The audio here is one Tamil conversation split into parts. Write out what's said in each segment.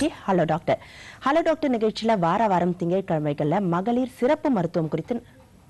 நிகழ்ச்சி ஹலோ டாக்டர் ஹலோ டாக்டர் நிகழ்ச்சியில வார வாரம் திங்கட்கிழமைகள்ல மகளிர் சிறப்பு மருத்துவம் குறித்து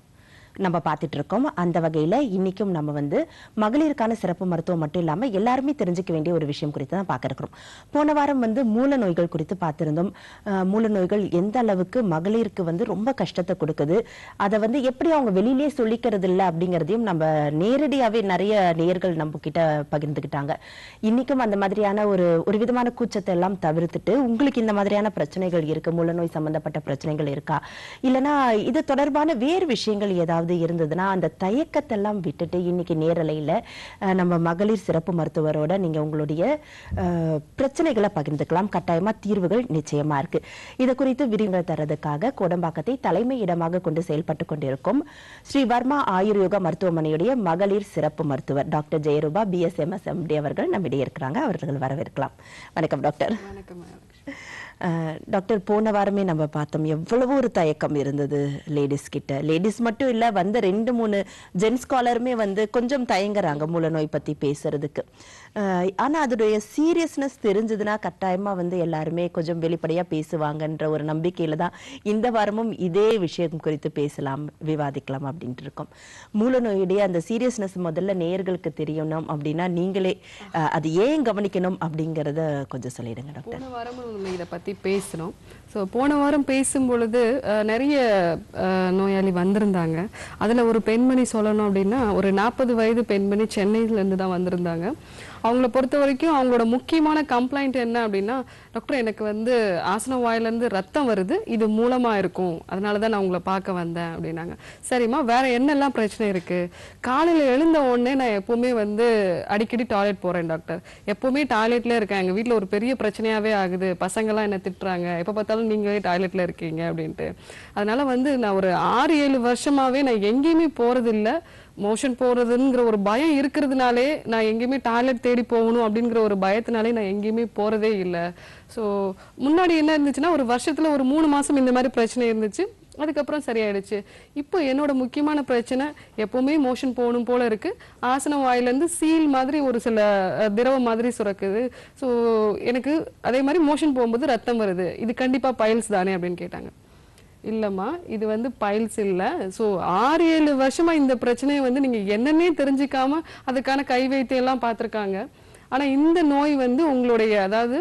நம்ம பார்த்துட்டு இருக்கோம் அந்த வகையில இன்னைக்கும் நம்ம வந்து மகளிருக்கான சிறப்பு மருத்துவம் மட்டும் இல்லாம எல்லாருமே தெரிஞ்சுக்க வேண்டிய ஒரு விஷயம் குறித்து தான் பார்க்க இருக்கிறோம் போன வாரம் வந்து மூல நோய்கள் குறித்து பார்த்திருந்தோம் அஹ், மூல நோய்கள் எந்த அளவுக்கு மகளிருக்கு வந்து ரொம்ப கஷ்டத்தை கொடுக்குது அதை வந்து எப்படி அவங்க வெளியிலேயே சொல்லிக்கிறது இல்லை அப்படிங்கிறதையும் நம்ம நேரடியாவே நிறைய நேயர்கள் நம்ம கிட்ட பகிர்ந்துக்கிட்டாங்க இன்னைக்கும் அந்த மாதிரியான ஒரு ஒரு விதமான கூச்சத்தை எல்லாம் தவிர்த்துட்டு உங்களுக்கு இந்த மாதிரியான பிரச்சனைகள் இருக்கு மூலநோய் சம்பந்தப்பட்ட பிரச்சனைகள் இருக்கா இல்லனா இது தொடர்பான வேறு விஷயங்கள் ஏதாவது இருந்ததுன்னா அந்த தயக்கத்தை எல்லாம் விட்டுட்டு இன்னைக்கு நேரலையில அஹ், நம்ம மகளிர் சிறப்பு மருத்துவரோட நீங்க உங்களுடைய அஹ், பிரச்சனைகளை பகிர்ந்துக்கலாம் கட்டாயமா தீர்வுகள் நிச்சயமா இருக்கு இது குறித்து விரிவுரை தரதுக்காக கோடம்பாக்கத்தை தலைமை இடமாக கொண்டு செயல்பட்டு கொண்டிருக்கும் ஸ்ரீ வர்மா ஆயுர்யோக மருத்துவமனையுடைய மகளிர் சிறப்பு மருத்துவர் டாக்டர் ஜெயரூபா பிஎஸ்எம்எஸ் எம்டி அவர்கள் நம்மிடையே இருக்கிறாங்க அவர்கள் வரவேற்கலாம் வணக்கம் டாக்டர் வணக்கம் மகாலட்சுமி. அஹ், டாக்டர் போன வாரமே நம்ம பார்த்தோம் எவ்வளவு ஒரு தயக்கம் இருந்தது லேடிஸ் கிட்ட லேடிஸ் மட்டும் இல்ல வந்த ரெண்டு மூணு ஜென்ஸ் காலருமே வந்து கொஞ்சம் தயங்குறாங்க மூலநோய் பத்தி பேசுறதுக்கு அஹ், ஆனா அதோடைய சீரியஸ்னஸ் தெரிஞ்சதுன்னா கட்டாயமா வந்து எல்லாருமே கொஞ்சம் வெளிப்படையா பேசுவாங்கன்ற ஒரு நம்பிக்கையில தான் இந்த வாரமும் இதே விஷயம் குறித்து பேசலாம் விவாதிக்கலாம் அப்படின்ட்டு இருக்கோம் மூலநோயுடைய அந்த சீரியஸ்னஸ் முதல்ல நேயர்களுக்கு தெரியணும் அப்படின்னா நீங்களே அஹ், அது ஏன் கவனிக்கணும் அப்படிங்கறத கொஞ்சம் சொல்லிடுங்க டாக்டர் போன வாரமும் நம்ம இதை பத்தி பேசினோம் ஸோ போன வாரம் பேசும் பொழுது அஹ், நிறைய அஹ், நோயாளி வந்திருந்தாங்க அதுல ஒரு பெண்மணி சொல்லணும் அப்படின்னா ஒரு நாற்பது வயது பெண்மணி சென்னையில இருந்து தான் வந்திருந்தாங்க அவங்கள பொறுத்த வரைக்கும் அவங்களோட முக்கியமான கம்ப்ளைண்ட் என்ன அப்படின்னா டாக்டர் எனக்கு வந்து ஆசன வாயிலேருந்து ரத்தம் வருது இது மூலமா இருக்கும் அதனால தான் நான் உங்களை பார்க்க வந்தேன் அப்படின்னாங்க சரிம்மா வேற என்னெல்லாம் பிரச்சனை இருக்கு காலையில எழுந்த உடனே நான் எப்பவுமே வந்து அடிக்கடி டாய்லெட் போறேன் டாக்டர் எப்பவுமே டாய்லெட்ல இருக்கேன் எங்க வீட்ல ஒரு பெரிய பிரச்சனையாவே ஆகுது பசங்கெல்லாம் என்ன திட்டுறாங்க எப்ப பார்த்தாலும் நீங்களே டாய்லெட்ல இருக்கீங்க அப்படின்ட்டு அதனால வந்து நான் ஒரு ஆறு ஏழு வருஷமாவே நான் எங்கேயுமே போறது இல்ல மோஷன் போறதுங்கிற ஒரு பயம் இருக்கிறதுனாலே நான் எங்கேயுமே டாய்லெட் தேடி போகணும் அப்படிங்கிற ஒரு பயத்தினாலே நான் எங்கேயுமே போறதே இல்லை ஸோ முன்னாடி என்ன இருந்துச்சுன்னா ஒரு வருஷத்துல ஒரு மூணு மாசம் இந்த மாதிரி பிரச்சனை இருந்துச்சு அதுக்கப்புறம் சரியாயிடுச்சு இப்போ என்னோட முக்கியமான பிரச்சனை எப்பவுமே மோஷன் போகணும் போல இருக்கு ஆசன வாயிலேருந்து சீல் மாதிரி ஒரு சில அஹ், திரவம் மாதிரி சுரக்குது ஸோ எனக்கு அதே மாதிரி மோஷன் போகும்போது ரத்தம் வருது இது கண்டிப்பா பைல்ஸ் தானே அப்படின்னு கேட்டாங்க இல்லம்மா இது வந்து பைல்ஸ் இல்ல சோ ஆறு ஏழு வருஷமா இந்த பிரச்சனையை வந்து நீங்க என்னன்னே தெரிஞ்சுக்காம அதுக்கான கை வைத்தியம் எல்லாம் பார்த்திருக்காங்க ஆனா இந்த நோய் வந்து உங்களுடைய அதாவது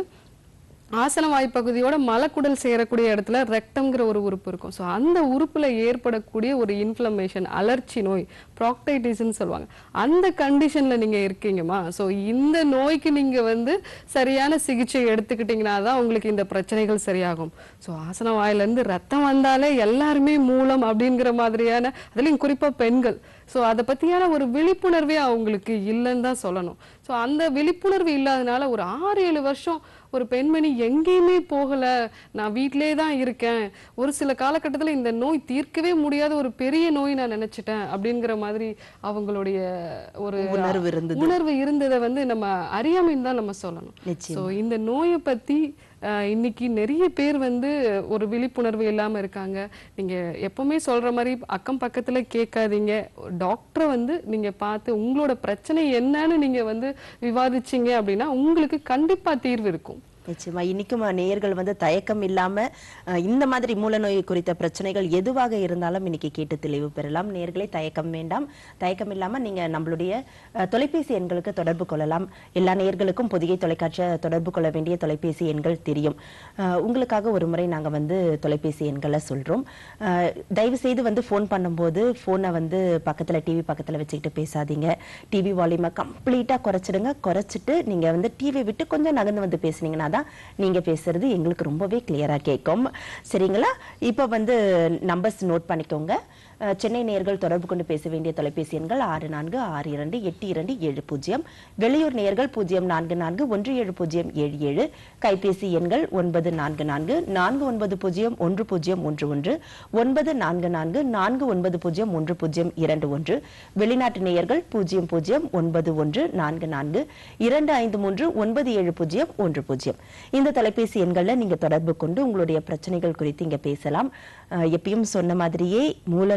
ஆசன வாய் பகுதியோட மலக்குடல் சேரக்கூடிய இடத்துல ரெக்டம்ங்கிற ஒரு உறுப்பு இருக்கும் ஸோ அந்த உறுப்புல ஏற்படக்கூடிய ஒரு இன்ஃப்ளமேஷன் அலர்ச்சி நோய் ப்ராக்டைட்டிஸ்ன்னு சொல்லுவாங்க அந்த கண்டிஷன்ல நீங்க இருக்கீங்கம்மா ஸோ இந்த நோய்க்கு நீங்க வந்து சரியான சிகிச்சை எடுத்துக்கிட்டீங்கன்னா தான் உங்களுக்கு இந்த பிரச்சனைகள் சரியாகும் ஸோ ஆசன வாயிலிருந்து ரத்தம் வந்தாலே எல்லாருமே மூலம் அப்படிங்கிற மாதிரியான அதுலயும் குறிப்பா பெண்கள் ஸோ அதை பத்தியான ஒரு விழிப்புணர்வே அவங்களுக்கு இல்லைன்னு தான் சொல்லணும் ஸோ அந்த விழிப்புணர்வு இல்லாதனால ஒரு ஆறு ஏழு வருஷம் ஒரு பெண்மணி எங்கேயுமே போகல நான் வீட்டிலே தான் இருக்கேன் ஒரு சில காலகட்டத்துல இந்த நோய் தீர்க்கவே முடியாத ஒரு பெரிய நோய் நான் நினைச்சிட்டேன் அப்படிங்கிற மாதிரி அவங்களுடைய ஒரு உணர்வு இருந்தது. உணர்வு இருந்ததை வந்து நம்ம அறியாமைன்னு தான் நம்ம சொல்லணும் நிச்சயம் ஸோ இந்த நோயை பத்தி அஹ், இன்னைக்கு நிறைய பேர் வந்து ஒரு விழிப்புணர்வு இல்லாம இருக்காங்க நீங்க எப்பவுமே சொல்ற மாதிரி அக்கம் பக்கத்துல கேட்காதீங்க டாக்டரை வந்து நீங்க பார்த்து உங்களோட பிரச்சனை என்னன்னு நீங்க வந்து விவாதிச்சீங்க அப்படின்னா உங்களுக்கு கண்டிப்பா தீர்வு இருக்கும் நிச்சயமா இன்னைக்கும் நேயர்கள் வந்து தயக்கம் இல்லாம அஹ், இந்த மாதிரி மூலநோய் குறித்த பிரச்சனைகள் எதுவாக இருந்தாலும் இன்னைக்கு கேட்டு தெளிவு பெறலாம் நேயர்களே தயக்கம் வேண்டாம் தயக்கம் இல்லாம நீங்க நம்மளுடைய அஹ், தொலைபேசி எண்களுக்கு தொடர்பு கொள்ளலாம் எல்லா நேயர்களுக்கும் பொதிகை தொலைக்காட்சியை தொடர்பு கொள்ள வேண்டிய தொலைபேசி எண்கள் தெரியும் அஹ், உங்களுக்காக ஒரு முறை நாங்க வந்து தொலைபேசி எண்களை சொல்றோம் அஹ், தயவு செய்து வந்து ஃபோன் பண்ணும்போது ஃபோனை வந்து பக்கத்துல டிவி பக்கத்துல வச்சுக்கிட்டு பேசாதீங்க டிவி வால்யூமை கம்ப்ளீட்டா குறைச்சிடுங்க குறைச்சிட்டு நீங்க வந்து டிவி விட்டு கொஞ்சம் நகர்ந்து வந்து பேசுனீங்கன்னா தான் நீங்க பேசுறது எங்களுக்கு ரொம்பவே கிளியரா கேட்கும் சரிங்களா இப்போ வந்து நம்பர்ஸ் நோட் பண்ணிக்கோங்க அஹ், சென்னை நேயர்கள் தொடர்பு கொண்டு பேச வேண்டிய தொலைபேசி எண்கள் ஆறு நான்கு ஆறு இரண்டு எட்டு இரண்டு ஏழு பூஜ்ஜியம் வெளியூர் நேயர்கள் பூஜ்ஜியம் நான்கு நான்கு ஒன்று ஏழு பூஜ்ஜியம் ஏழு ஏழு கைபேசி எண்கள் ஒன்பது நான்கு நான்கு நான்கு ஒன்பது பூஜ்ஜியம் ஒன்று பூஜ்ஜியம் ஒன்று ஒன்று ஒன்பது நான்கு நான்கு நான்கு ஒன்பது பூஜ்ஜியம் ஒன்று பூஜ்ஜியம் இரண்டு ஒன்று வெளிநாட்டு நேயர்கள் பூஜ்ஜியம் பூஜ்ஜியம் ஒன்பது ஒன்று நான்கு நான்கு இரண்டு ஐந்து மூன்று ஒன்பது ஏழு பூஜ்ஜியம் ஒன்று பூஜ்ஜியம் இந்த தொலைபேசி எண்கள்ல நீங்க தொடர்பு கொண்டு உங்களுடைய பிரச்சனைகள் குறித்து இங்க பேசலாம் அஹ், எப்பயும் சொன்ன மாதிரியே மூல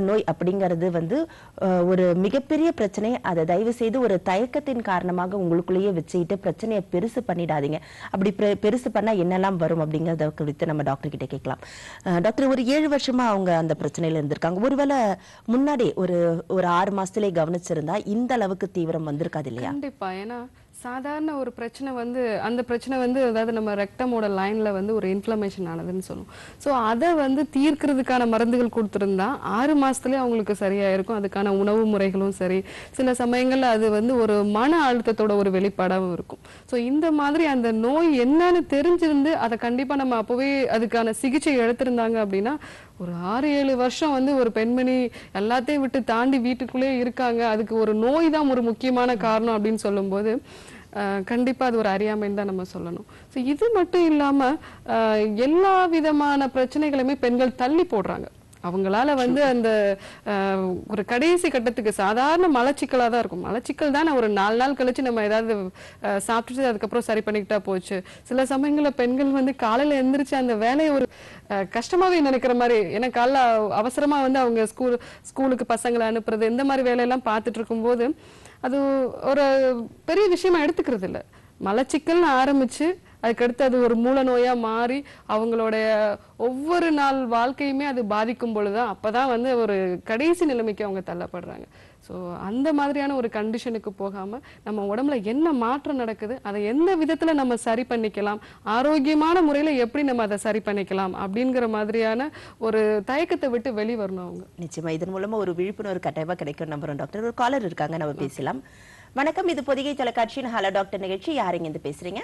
நோய் அப்படிங்கிறது வந்து அஹ், ஒரு மிகப்பெரிய பிரச்சனை அதை தயவு செய்து ஒரு தயக்கத்தின் காரணமாக உங்களுக்குள்ளேயே வச்சுக்கிட்டு பிரச்சனையை பெருசு பண்ணிடாதீங்க அப்படி பெ- பெருசு பண்ணா என்னெல்லாம் வரும் அப்படிங்கறத குறித்து நம்ம டாக்டர் கிட்ட கேட்கலாம் அஹ், டாக்டர் ஒரு ஏழு வருஷமா அவங்க அந்த பிரச்சனையில இருந்திருக்காங்க ஒருவேளை முன்னாடி ஒரு ஒரு ஆறு மாசத்திலே கவனிச்சிருந்தா இந்த அளவுக்கு தீவிரம் வந்திருக்காது இல்லையா கண்டிப்பா ஏன்னா சாதாரண ஒரு பிரச்சனை வந்து அந்த பிரச்சனை வந்து அதாவது நம்ம ரெக்டமோட லைன்ல வந்து ஒரு இன்ஃப்ளமேஷன் ஆனதுன்னு சொல்லுவோம் ஸோ அதை வந்து தீர்க்கிறதுக்கான மருந்துகள் கொடுத்துருந்தா ஆறு மாசத்துலயே அவங்களுக்கு சரியா இருக்கும் அதுக்கான உணவு முறைகளும் சரி சில சமயங்கள்ல அது வந்து ஒரு மன அழுத்தத்தோட ஒரு வெளிப்பாடாகவும் இருக்கும் ஸோ இந்த மாதிரி அந்த நோய் என்னன்னு தெரிஞ்சிருந்து அதை கண்டிப்பா நம்ம அப்பவே அதுக்கான சிகிச்சை எடுத்திருந்தாங்க அப்படின்னா ஒரு ஆறு ஏழு வருஷம் வந்து ஒரு பெண்மணி எல்லாத்தையும் விட்டு தாண்டி வீட்டுக்குள்ளே இருக்காங்க அதுக்கு ஒரு நோய் தான் ஒரு முக்கியமான காரணம் அப்படின்னு சொல்லும்போது ஆஹ் கண்டிப்பா அது ஒரு அறியாமைன்னு தான் நம்ம சொல்லணும் ஸோ இது மட்டும் இல்லாம ஆஹ் எல்லா விதமான பிரச்சனைகளுமே பெண்கள் தள்ளி போடுறாங்க அவங்களால வந்து அந்த ஆஹ், ஒரு கடைசி கட்டத்துக்கு சாதாரண மலச்சிக்கலா தான் இருக்கும் மலச்சிக்கல் தான் ஒரு நாலு நாள் கழிச்சு நம்ம ஏதாவது ஆஹ், சாப்பிட்டுட்டு அதுக்கப்புறம் சரி பண்ணிக்கிட்டா போச்சு சில சமயங்கள்ல பெண்கள் வந்து காலையில எந்திரிச்சு அந்த வேலையை ஒரு ஆஹ், கஷ்டமாவே நினைக்கிற மாதிரி ஏன்னா காலைல அவசரமா வந்து அவங்க ஸ்கூல் ஸ்கூலுக்கு பசங்களை அனுப்புறது இந்த மாதிரி வேலையெல்லாம் பார்த்துட்டு இருக்கும்போது அது ஒரு பெரிய விஷயமா எடுத்துக்கிறது இல்ல மலச்சிக்கல்னு ஆரம்பிச்சு அதுக்கடுத்து அது ஒரு மூல நோயா மாறி அவங்களுடைய ஒவ்வொரு நாள் வாழ்க்கையுமே அது பாதிக்கும் பொழுதுதான் அப்பதான் வந்து ஒரு கடைசி நிலைமைக்கு அவங்க தள்ளப்படுறாங்க ஸோ அந்த மாதிரியான ஒரு கண்டிஷனுக்கு போகாம நம்ம உடம்புல என்ன மாற்றம் நடக்குது அதை எந்த விதத்துல நம்ம சரி பண்ணிக்கலாம் ஆரோக்கியமான முறையில எப்படி நம்ம அதை சரி பண்ணிக்கலாம் அப்படிங்கிற மாதிரியான ஒரு தயக்கத்தை விட்டு வெளிவரணும் அவங்க நிச்சயமா இதன் மூலமா ஒரு விழிப்புணர்வு கட்டாயமா கிடைக்கும் நம்புறோம் டாக்டர் ஒரு காலர் இருக்காங்க நம்ம பேசலாம் வணக்கம் இது பொதிகை தொலைக்காட்சியின் ஹலோ டாக்டர் நிகழ்ச்சி யாருங்க இருந்து பேசுறீங்க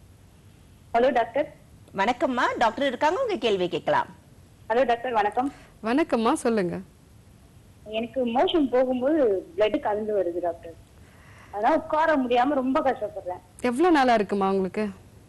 ஹலோ டாக்டர் வணக்கம்மா டாக்டர் இருக்காங்க உங்க கேள்வி கேட்கலாம் ஹலோ டாக்டர் வணக்கம் வணக்கம்மா சொல்லுங்க எனக்கு மோஷன் போகும்போது பிளட் கலந்து வருது டாக்டர் அதான் உட்கார முடியாம ரொம்ப கஷ்டப்படுறேன் எவ்வளவு நாளா இருக்குமா உங்களுக்கு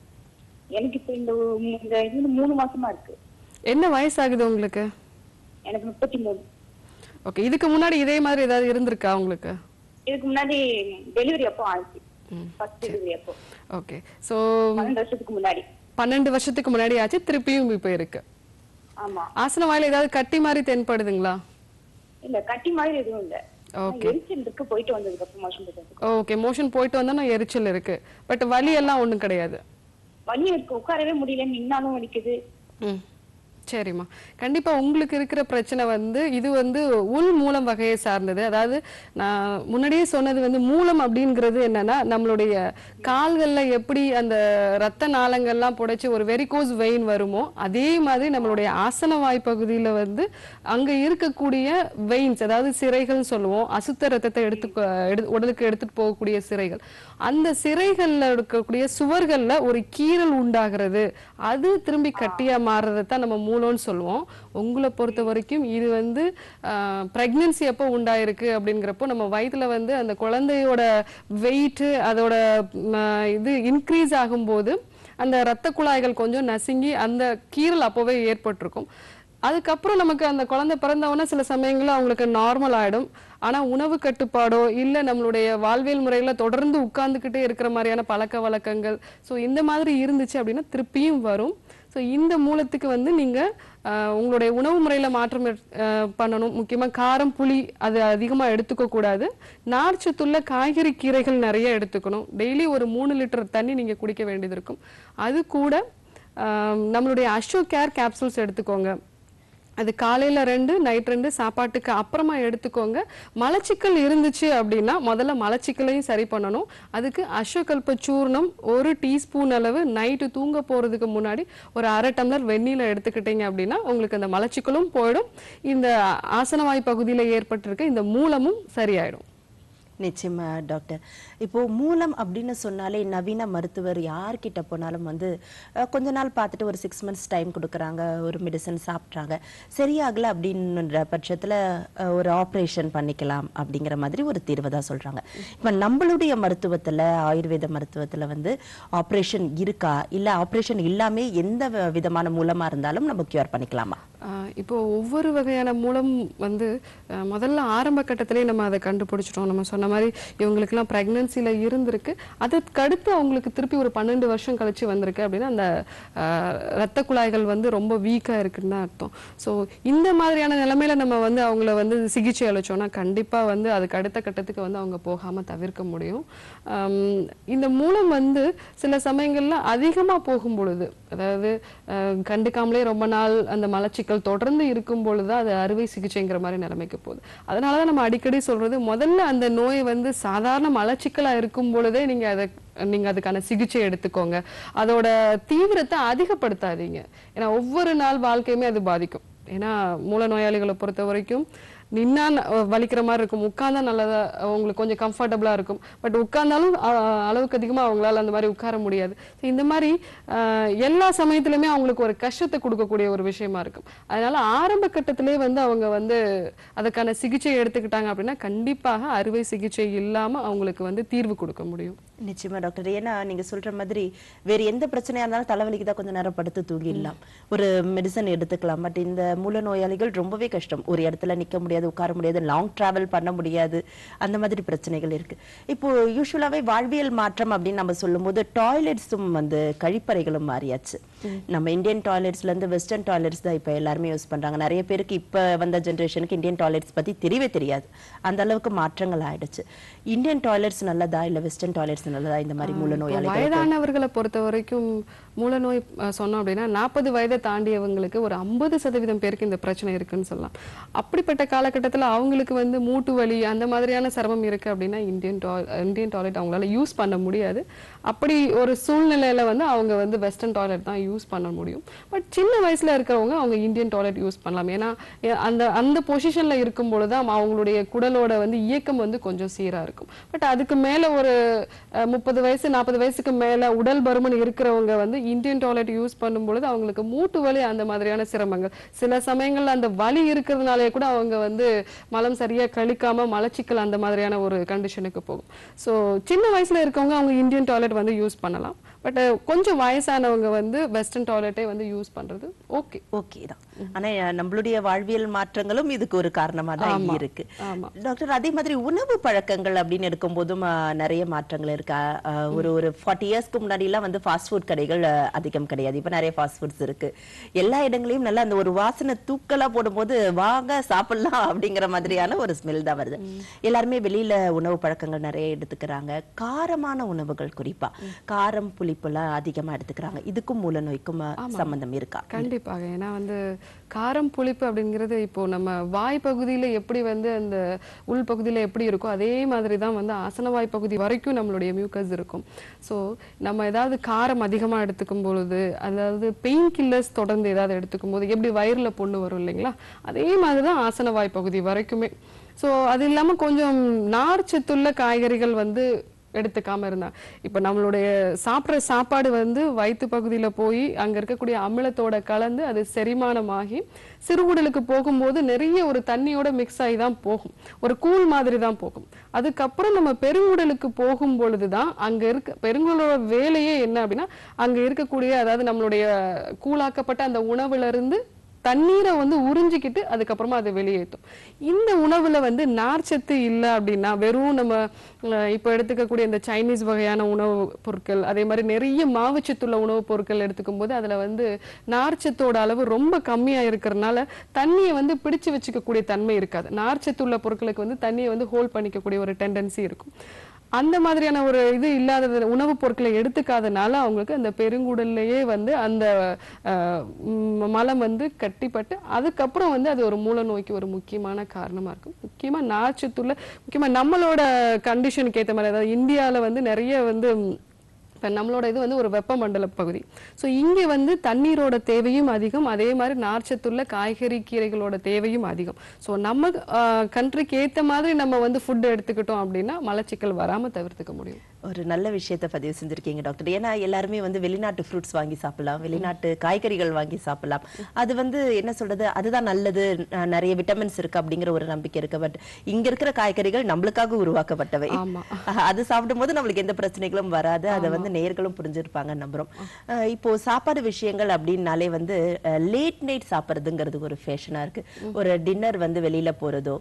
எனக்கு இப்ப இந்த மூ- இந்த இது மூணு மாசமா இருக்கு என்ன வயசாகுது உங்களுக்கு எனக்கு முப்பத்தி மூணு ஓகே இதுக்கு முன்னாடி இதே மாதிரி ஏதாவது இருந்திருக்கா உங்களுக்கு இதுக்கு முன்னாடி டெலிவரி அப்போ ஆச்சு ஃபர்ஸ்ட் டெலிவரி அப்போ ஓகே ஸோ பன்னெண்டு வருஷத்துக்கு முன்னாடி பன்னெண்டு வருஷத்துக்கு முன்னாடி ஆச்சு திருப்பியும் இப்போ இருக்கு ஆமா ஆசன வாயில ஏதாவது கட்டி மாதிரி தென்படுதுங்களா இல்ல கட்டி மாதிரி எதுவும் இல்ல Okay. எரிச்சல் இருக்கு போயிட்டு வந்ததுக்கு அப்புறம் மோஷன் போயிட்டு ஓகே மோஷன் போயிட்டு வந்தோன்னா எரிச்சல் இருக்கு பட் வலி எல்லாம் ஒண்ணும் கிடையாது வலி இருக்கு உட்காரவே முடியல நின்னாலும் வலிக்குது ம் சரிம்மா கண்டிப்பா உங்களுக்கு இருக்கிற பிரச்சனை வந்து இது வந்து உள் மூலம் வகையை சார்ந்தது அதாவது நான் முன்னாடியே சொன்னது வந்து மூலம் அப்படிங்கிறது என்னன்னா நம்மளுடைய கால்கள்ல எப்படி அந்த ரத்த நாளங்கள்லாம் புடைச்சு ஒரு வெரிகோஸ் வெயின் வருமோ அதே மாதிரி நம்மளுடைய ஆசன வாய் பகுதியில வந்து அங்க இருக்கக்கூடிய வெயின்ஸ் அதாவது சிரைகள் சொல்லுவோம் அசுத்த ரத்தத்தை எடுத்து எடு உடலுக்கு எடுத்துட்டு போகக்கூடிய சிரைகள் அந்த சிரைகள்ல இருக்கக்கூடிய சுவர்கள்ல ஒரு கீறல் உண்டாகிறது அது திரும்பி கட்டியா மாறுறதை தான் நம்ம மூலம்னு சொல்லுவோம் உங்களை பொறுத்த வரைக்கும் இது வந்து பிரெக்னன்சி எப்போ உண்டாயிருக்கு அப்படிங்கிறப்போ நம்ம வயித்துல வந்து அந்த குழந்தையோட வெயிட் அதோட ம், இது இன்க்ரீஸ் ஆகும்போது அந்த இரத்த குழாய்கள் கொஞ்சம் நசுங்கி அந்த கீறல் அப்போவே ஏற்பட்டிருக்கும் அதுக்கப்புறம் நமக்கு அந்த குழந்தை பிறந்தவொடனே சில சமயங்கள்ல அவங்களுக்கு நார்மல் ஆயிடும் ஆனா உணவு கட்டுப்பாடோ இல்ல நம்மளுடைய வாழ்வியல் முறையில தொடர்ந்து உட்கார்ந்துக்கிட்டே இருக்கிற மாதிரியான பழக்க வழக்கங்கள் ஸோ இந்த மாதிரி இருந்துச்சு அப்படின்னா திருப்பியும் வரும் ஸோ இந்த மூலத்துக்கு வந்து நீங்க ஆஹ், உங்களுடைய உணவு முறையில மாற்றம் எட்- ஆஹ், பண்ணணும் முக்கியமா காரம் புளி அது அதிகமா எடுத்துக்க கூடாது நார்ச்சத்துள்ள காய்கறி கீரைகள் நிறைய எடுத்துக்கணும் டெய்லி ஒரு மூணு லிட்டர் தண்ணி நீங்க குடிக்க வேண்டியது இருக்கும் அது கூட ஆஹ், நம்மளுடைய அஷோ கேர் கேப்சூல்ஸ் எடுத்துக்கோங்க அது காலையில ரெண்டு நைட் ரெண்டு சாப்பாட்டுக்கு அப்புறமா எடுத்துக்கோங்க மலச்சிக்கல் இருந்துச்சு அப்படின்னா முதல்ல மலச்சிக்கலையும் சரி பண்ணணும் அதுக்கு அஸ்வகல்ப சூர்ணம் ஒரு டீஸ்பூன் அளவு நைட்டு தூங்க போறதுக்கு முன்னாடி ஒரு அரை டம்ளர் வெந்நீல எடுத்துக்கிட்டீங்க அப்படின்னா உங்களுக்கு அந்த மலச்சிக்கலும் போயிடும் இந்த ஆசனவாய் பகுதியில ஏற்பட்டிருக்க இந்த மூலமும் சரியாயிடும் நிச்சயமா டாக்டர் இப்போ மூலம் அப்படின்னு சொன்னாலே நவீன மருத்துவர் யார்கிட்ட போனாலும் வந்து அஹ், கொஞ்ச நாள் பார்த்துட்டு ஒரு சிக்ஸ் மந்த்ஸ் டைம் கொடுக்குறாங்க ஒரு மெடிசன் சாப்பிட்றாங்க சரியாகல அப்படின்ற பட்சத்துல அஹ், ஒரு ஆப்ரேஷன் பண்ணிக்கலாம் அப்படிங்கிற மாதிரி ஒரு தீர்வை தான் சொல்றாங்க இப்போ நம்மளுடைய மருத்துவத்துல ஆயுர்வேத மருத்துவத்துல வந்து ஆப்ரேஷன் இருக்கா இல்ல ஆப்ரேஷன் இல்லாமே எந்த வ- விதமான மூலமா இருந்தாலும் நம்ம கியூர் பண்ணிக்கலாமா ஆஹ் இப்போ ஒவ்வொரு வகையான மூலம் வந்து ஆஹ் முதல்ல ஆரம்ப கட்டத்திலே நம்ம அதை கண்டுபிடிச்சிட்டோம் நம்ம சொன்ன மாதிரி இவங்களுக்குலாம் ப்ரெக்னன்சியில் இருந்திருக்கு அதற்கடுத்து அவங்களுக்கு திருப்பி ஒரு பன்னெண்டு வருஷம் கழிச்சு வந்திருக்கு அப்படின்னா அந்த ஆஹ், ரத்த குழாய்கள் வந்து ரொம்ப வீக்காக இருக்குன்னு தான் அர்த்தம் ஸோ இந்த மாதிரியான நிலைமையில நம்ம வந்து அவங்கள வந்து சிகிச்சை அளிச்சோம்னா கண்டிப்பாக வந்து அதுக்கு அடுத்த கட்டத்துக்கு வந்து அவங்க போகாமல் தவிர்க்க முடியும் ஆம், இந்த மூலம் வந்து சில சமயங்கள்ல அதிகமாக போகும் பொழுது அதாவது அஹ், கண்டுக்காமலே ரொம்ப நாள் அந்த மலச்சிக்கல் தொடர்ந்து இருக்கும் பொழுது தான் அது அறுவை சிகிச்சைங்கிற மாதிரி நிலைமைக்கு போகுது அதனால தான் நம்ம அடிக்கடி சொல்றது முதல்ல அந்த நோய் வந்து சாதாரண மலச்சிக்கலா இருக்கும் பொழுதே நீங்க அதை நீங்க அதுக்கான சிகிச்சை எடுத்துக்கோங்க அதோட தீவிரத்தை அதிகப்படுத்தாதீங்க ஏன்னா ஒவ்வொரு நாள் வாழ்க்கையுமே அது பாதிக்கும் ஏன்னா மூல நோயாளிகளை பொறுத்த வரைக்கும் நின்னா ந- வலிக்கிற மாதிரி இருக்கும் உட்கார்ந்தா நல்லதா உங்களுக்கு கொஞ்சம் கம்ஃபர்டபுளா இருக்கும் பட் உட்கார்ந்தாலும் அ- அளவுக்கு அதிகமா அவங்களால அந்த மாதிரி உட்கார முடியாது So இந்த மாதிரி அஹ், எல்லா சமயத்திலுமே அவங்களுக்கு ஒரு கஷ்டத்தை கொடுக்கக்கூடிய ஒரு விஷயமா இருக்கும் அதனால ஆரம்ப கட்டத்திலே வந்து அவங்க வந்து அதுக்கான சிகிச்சை எடுத்துக்கிட்டாங்க அப்படின்னா கண்டிப்பாக அறுவை சிகிச்சை இல்லாம அவங்களுக்கு வந்து தீர்வு கொடுக்க முடியும் நிச்சயமா டாக்டர் ஏன்னா நீங்க சொல்ற மாதிரி வேற எந்த பிரச்சனையா இருந்தாலும் தலைவலிக்கு தான் கொஞ்சம் நேரம் படுத்து தூங்கிடலாம் ஒரு மெடிசன் எடுத்துக்கலாம் பட் இந்த மூல நோயாளிகள் ரொம்பவே கஷ்டம் ஒரு இடத்துல நிக்க முடியாது உட்கார முடியாது லாங் டிராவல் பண்ண முடியாது அந்த மாதிரி பிரச்சனைகள் இருக்கு இப்போ யூஸ்வலாவே வாழ்வியல் மாற்றம் அப்படின்னு நம்ம சொல்லும்போது டாய்லெட்ஸும் வந்து கழிப்பறைகளும் மாறியாச்சு நம்ம இந்தியன் டாய்லெட்ஸ்ல இருந்து வெஸ்டர்ன் டாய்லெட்ஸ் தான் இப்ப எல்லாருமே யூஸ் பண்றாங்க நிறைய பேருக்கு இப்ப வந்த ஜெனரேஷனுக்கு இந்தியன் டாய்லெட்ஸ் பத்தி தெரியவே தெரியாது அந்த அளவுக்கு மாற்றங்கள் ஆயிடுச்சு இந்தியன் டாய்லெட்ஸ் நல்லதா இல்ல வெஸ்டர்ன் டாய்லெட்ஸ் நல்லதா இந்த மாதிரி மூல இப்போ நோயாளிகள் வயதானவர்களை பொறுத்த வரைக்கும் மூலநோய் அஹ், சொன்னோம் அப்படின்னா நாற்பது வயதை தாண்டியவங்களுக்கு ஒரு ஐம்பது சதவீதம் பேருக்கு இந்த பிரச்சனை இருக்குன்னு சொல்லலாம் அப்படிப்பட்ட காலகட்டத்துல அவங்களுக்கு வந்து மூட்டு வலி அந்த மாதிரியான சிரமம் இருக்கு அப்படின்னா இந்தியன் டாய் இந்தியன் டாய்லெட் அவங்களால யூஸ் பண்ண முடியாது அப்படி ஒரு சூழ்நிலையில வந்து அவங்க வந்து வெஸ்டர்ன் டாய்லெட் தான் யூஸ் பண்ண முடியும் பட் சின்ன வயசுல இருக்கிறவங்க அவங்க இந்தியன் டாய்லெட் யூஸ் பண்ணலாம் ஏன்னா எ- அந்த அந்த பொசிஷன்ல இருக்கும் பொழுது அவங்களுடைய குடலோட வந்து இயக்கம் வந்து கொஞ்சம் சீரா இருக்கும் பட் அதுக்கு மேல ஒரு முப்பது வயசு நாற்பது வயசுக்கு மேல உடல் பருமன் இருக்கிறவங்க வந்து இந்தியன் டாய்லெட் யூஸ் பண்ணும் பொழுது அவங்களுக்கு மூட்டு வலி அந்த மாதிரியான சிரமங்கள் சில சமயங்கள்ல அந்த வலி இருக்கிறதுனாலே கூட அவங்க வந்து மலம் சரியா கழிக்காம மலச்சிக்கல் அந்த மாதிரியான ஒரு கண்டிஷனுக்கு போகும் சோ சின்ன வயசுல இருக்கவங்க அவங்க இந்தியன் டாய்லெட் வந்து யூஸ் பண்ணலாம் பட் கொஞ்சம் வயசானவங்க வந்து வெஸ்டர்ன் டாய்லெட்டே வந்து யூஸ் பண்றது ஓகே ஓகே தான் ஆனா அஹ், நம்மளுடைய வாழ்வியல் மாற்றங்களும் இதுக்கு ஒரு காரணமா தான் ஆமா, இருக்கு ஆமா. டாக்டர் அதே மாதிரி உணவு பழக்கங்கள் அப்படின்னு எடுக்கும்போதும் அஹ், நிறைய மாற்றங்கள் இருக்கு அஹ், அஹ், ஒரு ஒரு ஃபார்ட்டி இயர்ஸ்க்கு முன்னாடி எல்லாம் வந்து ஃபாஸ்ட் ஃபுட் கடைகள் அஹ், அதிகம் கிடையாது இப்ப நிறைய ஃபாஸ்ட் ஃபுட்ஸ் இருக்கு எல்லா இடங்களையும் நல்லா அந்த ஒரு வாசனை தூக்கலா போடும்போது வாங்க சாப்பிடலாம் அப்படிங்கிற மாதிரியான ஒரு ஸ்மெல் தான் வருது எல்லாருமே வெளியில உணவு பழக்கங்கள் நிறைய எடுத்துக்கிறாங்க காரமான உணவுகள் குறிப்பா காரம் புளிப்புலாம் அதிகமா எடுத்துக்கிறாங்க இதுக்கும் மூல நோய்க்கும் அஹ், சம்பந்தம் இருக்கா கண்டிப்பாக ஏன்னா வந்து காரம் புளிப்பு அப்படிங்கிறது இப்போ நம்ம வாய் பகுதியில எப்படி வந்து அந்த உள் பகுதியில எப்படி இருக்கோ அதே மாதிரி தான் வந்து ஆசனவாய் பகுதி வரைக்கும் நம்மளுடைய மியூக்கஸ் இருக்கும் ஸோ நம்ம ஏதாவது காரம் அதிகமா எடுத்துக்கும் பொழுது அதாவது பெயின் கில்லர்ஸ் தொடர்ந்து ஏதாவது எடுத்துக்கும் போது எப்படி வயிறுல பொண்ணு வரும் இல்லைங்களா அதே மாதிரி தான் ஆசனவாய் பகுதி வரைக்குமே ஸோ அது இல்லாம கொஞ்சம் நார்ச்சத்துள்ள காய்கறிகள் வந்து எடுத்துக்காம இருந்தாங்க இப்ப நம்மளுடைய சாப்பிடுற சாப்பாடு வந்து வயிற்று பகுதியில போய் அங்க இருக்கக்கூடிய அமிலத்தோட கலந்து அது செரிமானமாகி சிறுகுடலுக்கு போகும்போது நிறைய ஒரு தண்ணியோட மிக்ஸ் ஆகி தான் போகும் ஒரு கூழ் மாதிரி தான் போகும் அதுக்கப்புறம் நம்ம பெருங்குடலுக்கு போகும் பொழுதுதான் அங்க இருக்க பெருங்குடலோட வேலையே என்ன அப்படின்னா அங்க இருக்கக்கூடிய அதாவது நம்மளுடைய கூழாக்கப்பட்ட அந்த உணவுல இருந்து தண்ணீரை வந்து உறிஞ்சிக்கிட்டு அதுக்கப்புறமா அதை வெளியேற்றும் இந்த உணவுல வந்து நார்ச்சத்து இல்லை அப்படின்னா வெறும் நம்ம அஹ், இப்போ எடுத்துக்கக்கூடிய இந்த சைனீஸ் வகையான உணவு பொருட்கள் அதே மாதிரி நிறைய மாவுச்சத்துள்ள உணவுப் பொருட்கள் எடுத்துக்கும் போது அதுல வந்து நார்ச்சத்தோட அளவு ரொம்ப கம்மியா இருக்கிறதுனால தண்ணியை வந்து பிடிச்சு வச்சுக்கக்கூடிய தன்மை இருக்காது நார்ச்சத்துள்ள பொருட்களுக்கு வந்து தண்ணியை வந்து ஹோல்ட் பண்ணிக்கக்கூடிய ஒரு டெண்டன்சி இருக்கும் அந்த மாதிரியான ஒரு இது இல்லாதது உணவுப் பொருட்களை எடுத்துக்காதனால அவங்களுக்கு அந்த பெருங்குடல்லையே வந்து அந்த அஹ், ம், மலம் வந்து கட்டிப்பட்டு அதுக்கப்புறம் வந்து அது ஒரு மூல நோய்க்கு ஒரு முக்கியமான காரணமா இருக்கும் முக்கியமா நார்ச்சத்துள்ள முக்கியமா நம்மளோட கண்டிஷனுக்கு ஏத்த மாதிரி அதாவது இந்தியால வந்து நிறைய வந்து ம், இப்போ நம்மளோட இது வந்து ஒரு வெப்பமண்டல பகுதி ஸோ இங்கே வந்து தண்ணீரோட தேவையும் அதிகம் அதே மாதிரி நார்ச்சத்துள்ள காய்கறி கீரைகளோட தேவையும் அதிகம் ஸோ நம்ம கண்ட்ரிக்கு ஏற்ற மாதிரி நம்ம வந்து ஃபுட் எடுத்துக்கிட்டோம் அப்படின்னா மலச்சிக்கல் வராமல் தவிர்த்துக்க முடியும் ஒரு நல்ல விஷயத்தை பதிவு செஞ்சிருக்கீங்க டாக்டர் ஏன்னா எல்லாருமே வந்து வெளிநாட்டு ஃப்ரூட்ஸ் வாங்கி சாப்பிடலாம் வெளிநாட்டு காய்கறிகள் வாங்கி சாப்பிடலாம் அது வந்து என்ன சொல்றது அதுதான் நல்லது அஹ் நிறைய விட்டமின்ஸ் இருக்கு அப்படிங்கிற ஒரு நம்பிக்கை இருக்கு பட் இங்க இருக்கிற காய்கறிகள் நம்மளுக்காக உருவாக்கப்பட்டவை ஆமா. அஹ் அது சாப்பிடும்போது நம்மளுக்கு எந்த பிரச்சனைகளும் வராது அதை வந்து நேயர்களும் புரிஞ்சிருப்பாங்க நம்புறோம் அஹ் இப்போ சாப்பாடு விஷயங்கள் அப்படின்னாலே வந்து லேட் நைட் சாப்பிடுறதுங்கிறது ஒரு ஃபேஷனா இருக்கு ஒரு டின்னர் வந்து வெளியில போறதோ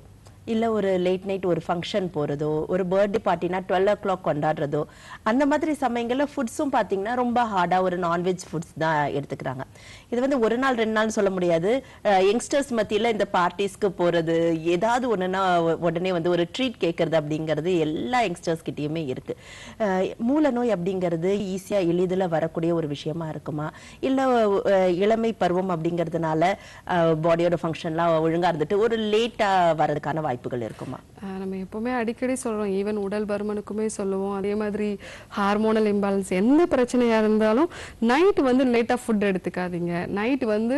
இல்ல ஒரு லேட் நைட் ஒரு ஃபங்க்ஷன் போறதோ ஒரு பர்த்டே பார்ட்டினா டுவெல் ஓ கிளாக் கொண்டாடுறதோ அந்த மாதிரி சமயங்கள்ல ஃபுட்ஸும் பாத்தீங்கன்னா ரொம்ப ஹார்டா ஒரு நான்வெஜ் ஃபுட்ஸ் தான் எடுத்துக்கிறாங்க இது வந்து ஒரு நாள் ரெண்டு நாள் சொல்ல முடியாது யங்ஸ்டர்ஸ் மத்தியில இந்த பார்ட்டிஸ்க்கு போறது ஏதாவது ஒண்ணுன்னா உடனே வந்து ஒரு ட்ரீட் கேட்கறது அப்படிங்கிறது எல்லா யங்ஸ்டர்ஸ் கிட்டயுமே இருக்கு அஹ் மூல நோய் அப்படிங்கிறது ஈஸியா எளிதில் வரக்கூடிய ஒரு விஷயமா இருக்குமா இல்ல அஹ், இளமை பருவம் அப்படிங்கிறதுனால பாடியோட ஃபங்க்ஷன்லாம் ஒழுங்கா இருந்துட்டு ஒரு லேட்டா வர்றதுக்கான வாய்ப்புகள் இருக்குமா ஆஹ் நம்ம எப்பவுமே அடிக்கடி சொல்றோம் ஈவன் உடல் பருமனுக்குமே சொல்லுவோம் அதே மாதிரி ஹார்மோனல் இம்பேலன்ஸ் எந்த பிரச்சனையா இருந்தாலும் நைட் வந்து லேட்டா ஃபுட் எடுத்துக்காதீங்க நைட் வந்து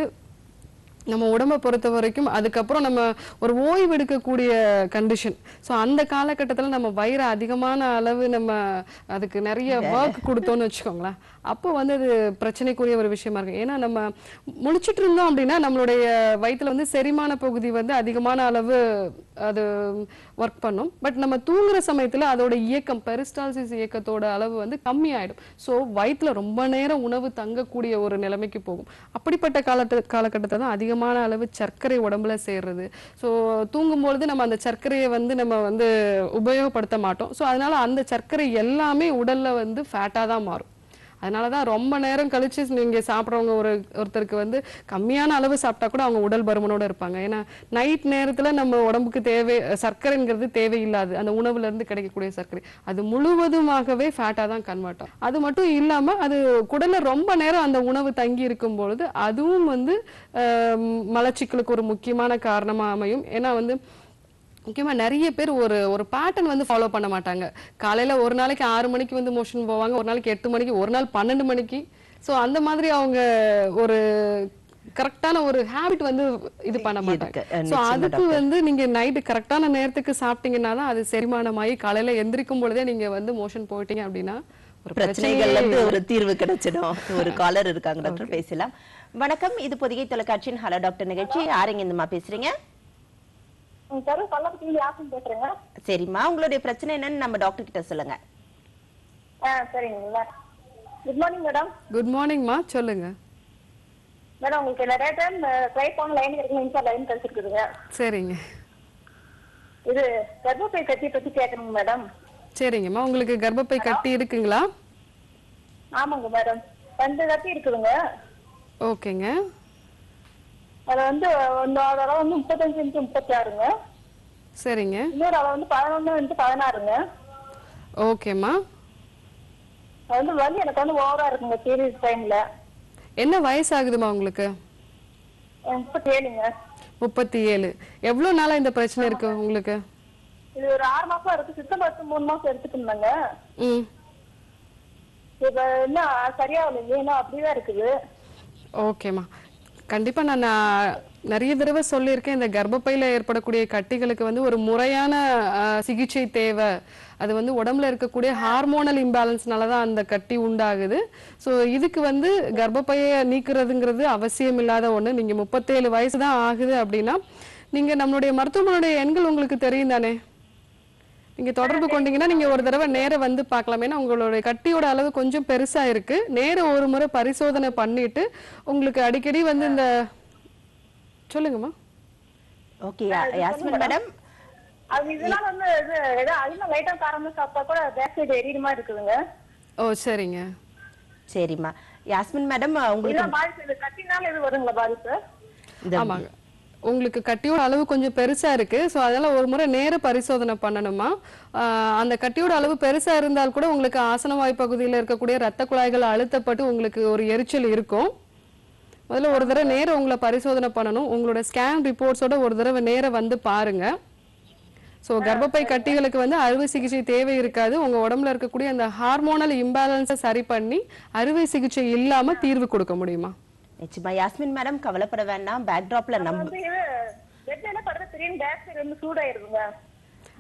நம்ம உடம்ப பொறுத்த வரைக்கும் அதுக்கப்புறம் நம்ம ஒரு ஓய்வு எடுக்கக்கூடிய கண்டிஷன் ஸோ அந்த காலகட்டத்தில் நம்ம வயிறு அதிகமான அளவு நம்ம அதுக்கு நிறைய ஒர்க் கொடுத்தோம்னு வச்சுக்கோங்களேன் அப்போ வந்து அது பிரச்சனைக்குரிய ஒரு விஷயமா இருக்கு ஏன்னா நம்ம முழிச்சிட்டு இருந்தோம் அப்படின்னா நம்மளுடைய வயித்துல வந்து செரிமான பகுதி வந்து அதிகமான அளவு அது ஒர்க் பண்ணும் பட் நம்ம தூங்குற சமயத்துல அதோட இயக்கம் பெரிஸ்டால்சிஸ் இயக்கத்தோட அளவு வந்து கம்மியாயிடும் ஸோ வயித்துல ரொம்ப நேரம் உணவு தங்கக்கூடிய ஒரு நிலைமைக்கு போகும் அப்படிப்பட்ட காலத்து காலகட்டத்தை தான் அதிகமான அளவு சர்க்கரை உடம்புல சேர்றது ஸோ தூங்கும்பொழுது நம்ம அந்த சர்க்கரையை வந்து நம்ம வந்து உபயோகப்படுத்த மாட்டோம் ஸோ அதனால அந்த சர்க்கரை எல்லாமே உடல்ல வந்து ஃபேட்டாக தான் மாறும் அதனால தான் ரொம்ப நேரம் கழிச்சு நீங்க சாப்பிட்றவங்க ஒரு ஒருத்தருக்கு வந்து கம்மியான அளவு சாப்பிட்டா கூட அவங்க உடல் பருமனோட இருப்பாங்க ஏன்னா நைட் நேரத்துல நம்ம உடம்புக்கு தேவை சர்க்கரைங்கிறது தேவையில்லாது அந்த உணவுல இருந்து கிடைக்கக்கூடிய சர்க்கரை அது முழுவதுமாகவே ஃபேட்டா தான் கன்வெர்ட் ஆகும் அது மட்டும் இல்லாம அது குடல்ல ரொம்ப நேரம் அந்த உணவு தங்கி இருக்கும் பொழுது அதுவும் வந்து ஆஹ், மலச்சிக்கலுக்கு ஒரு முக்கியமான காரணமா அமையும் ஏன்னா வந்து முக்கியமா நிறைய பேர் ஒரு ஒரு பேட்டர்ன் வந்து ஃபாலோ பண்ண மாட்டாங்க காலையில ஒரு நாளைக்கு ஆறு மணிக்கு வந்து மோஷன் போவாங்க ஒரு நாளைக்கு எட்டு மணிக்கு ஒரு நாள் பன்னெண்டு மணிக்கு ஸோ அந்த மாதிரி அவங்க ஒரு கரெக்டான ஒரு ஹேபிட் வந்து இது பண்ண மாட்டாங்க இருக்கு. அஹ் ஸோ நிச்சயமா அதுக்கு வந்து நீங்க நைட்டு கரெக்டான நேரத்துக்கு சாப்பிட்டீங்கன்னா தான் அது செரிமானமாகி காலையில எந்திரிக்கும் பொழுதே நீங்க வந்து மோஷன் போயிட்டீங்க அப்படின்னா ஒரு பிரச்சனைகள்ல இருந்து ஒரு தீர்வு கிடைச்சிடும் ஒரு காலர் இருக்காங்க டாக்டர் பேசலாம் வணக்கம் இது பொதிகை தொலைக்காட்சியின் ஹலோ டாக்டர் நிகழ்ச்சி யாருங்க இந்தமா பேசுறீங்க சார் கள்ளப்பட்டியில் யாருக்கும் பேசுறேங்க சரிம்மா உங்களுடைய பிரச்சனை என்னன்னு நம்ம டாக்டர் கிட்ட சொல்லுங்க ஆ சரிங்க குட் மார்னிங் மேடம் குட் மார்னிங்மா சொல்லுங்க மேடம் உங்களுக்கு நிறைய டைம் ட்ரை பண்ண லைன் கிடைக்கல இன்ஸ்டா லைன் கிடைச்சிருக்குதுங்க சரிங்க இது கர்ப்பப்பை கட்டி பத்தி கேட்கணுங்க மேடம் சரிங்கம்மா உங்களுக்கு கர்ப்பப்பை கட்டி இருக்குங்களா ஆமாங்க மேடம் ரெண்டு கட்டி இருக்குதுங்க ஓகேங்க அது வந்து ஒன்னோட அளவு வந்து முப்பத்தஞ்சு இன்ச்சு முப்பத்தி ஆறுங்க சரிங்க இன்னொரு அளவு வந்து பதினொன்னு இன்ச்சு பதினாறுங்க ஓகேம்மா அது வந்து வலி எனக்கு வந்து ஓவரா இருக்குங்க பீரியட் டைம்ல என்ன வயசாகுதுமா உங்களுக்கு முப்பத்தி ஏழுங்க முப்பத்தி ஏழு எவ்வளோ நாளா இந்த பிரச்சனை இருக்கு உங்களுக்கு இது ஒரு ஆறு மாசம் இருக்கு சித்தம் பத்து மூணு மாசம் எடுத்துட்டு இருந்தாங்க ம் இப்ப இன்னும் சரியாகலைங்க இன்னும் அப்படிதான் இருக்குது ஓகேம்மா கண்டிப்பா நான் நான் நிறைய தடவை சொல்லியிருக்கேன் இந்த கர்ப்பப்பையில ஏற்படக்கூடிய கட்டிகளுக்கு வந்து ஒரு முறையான ஆஹ், சிகிச்சை தேவை அது வந்து உடம்புல இருக்கக்கூடிய ஹார்மோனல் இம்பேலன்ஸ்னால தான் அந்த கட்டி உண்டாகுது ஸோ இதுக்கு வந்து கர்ப்பப்பையை நீக்குறதுங்கிறது அவசியம் இல்லாத ஒண்ணு நீங்க முப்பத்தேழு வயசு தான் ஆகுது அப்படின்னா நீங்க நம்மளுடைய மருத்துவமனையுடைய எண்கள் உங்களுக்கு தெரியும் தானே நீங்க தொடர்பு கொண்டீங்கன்னா நீங்க ஒரு தடவை நேர வந்து பார்க்கலாம் ஏன்னா உங்களுடைய கட்டியோட அளவு கொஞ்சம் பெருசா இருக்கு நேர ஒரு முறை பரிசோதனை பண்ணிட்டு உங்களுக்கு அடிக்கடி வந்து இந்த சொல்லுங்கம்மா ஓகே யாஸ்மின் மேடம் அது இதனால வந்து இது ஏதோ அதிகமா லைட்டா காரமா சாப்பிட்டா கூட பேக் சைடு எரியுற மாதிரி இருக்குதுங்க ஓ சரிங்க சரிம்மா யாஸ்மின் மேடம் உங்களுக்கு இதான் பாதிப்பு இது கட்டினால இது வருங்களா பாதிப்பு இந்த ஆமாங்க உங்களுக்கு கட்டியோட அளவு கொஞ்சம் பெருசா இருக்கு ஸோ அதனால ஒரு முறை நேர பரிசோதனை பண்ணணுமா ஆஹ் அந்த கட்டியோட அளவு பெருசா இருந்தால் கூட உங்களுக்கு ஆசனவாய் பகுதியில் இருக்கக்கூடிய ரத்த குழாய்கள் அழுத்தப்பட்டு உங்களுக்கு ஒரு எரிச்சல் இருக்கும் முதல்ல ஒரு தடவை நேர உங்களை பரிசோதனை பண்ணணும் உங்களோட ஸ்கேன் ரிப்போர்ட்ஸோட ஒரு தடவை நேர வந்து பாருங்க ஸோ கர்ப்பப்பை கட்டிகளுக்கு வந்து அறுவை சிகிச்சை தேவை இருக்காது உங்க உடம்புல இருக்கக்கூடிய அந்த ஹார்மோனல் இம்பேலன்ஸை சரி பண்ணி அறுவை சிகிச்சை இல்லாம தீர்வு கொடுக்க முடியுமா நிச்சயமா யாஸ்மின் மேடம் கவலைப்பட வேண்டாம் பேக்ட்ராப்ல நம்ம வந்து இது பெட்ல என்ன படுறது திடீர்னு பேக் சைடு வந்து சூடாயிருதுங்க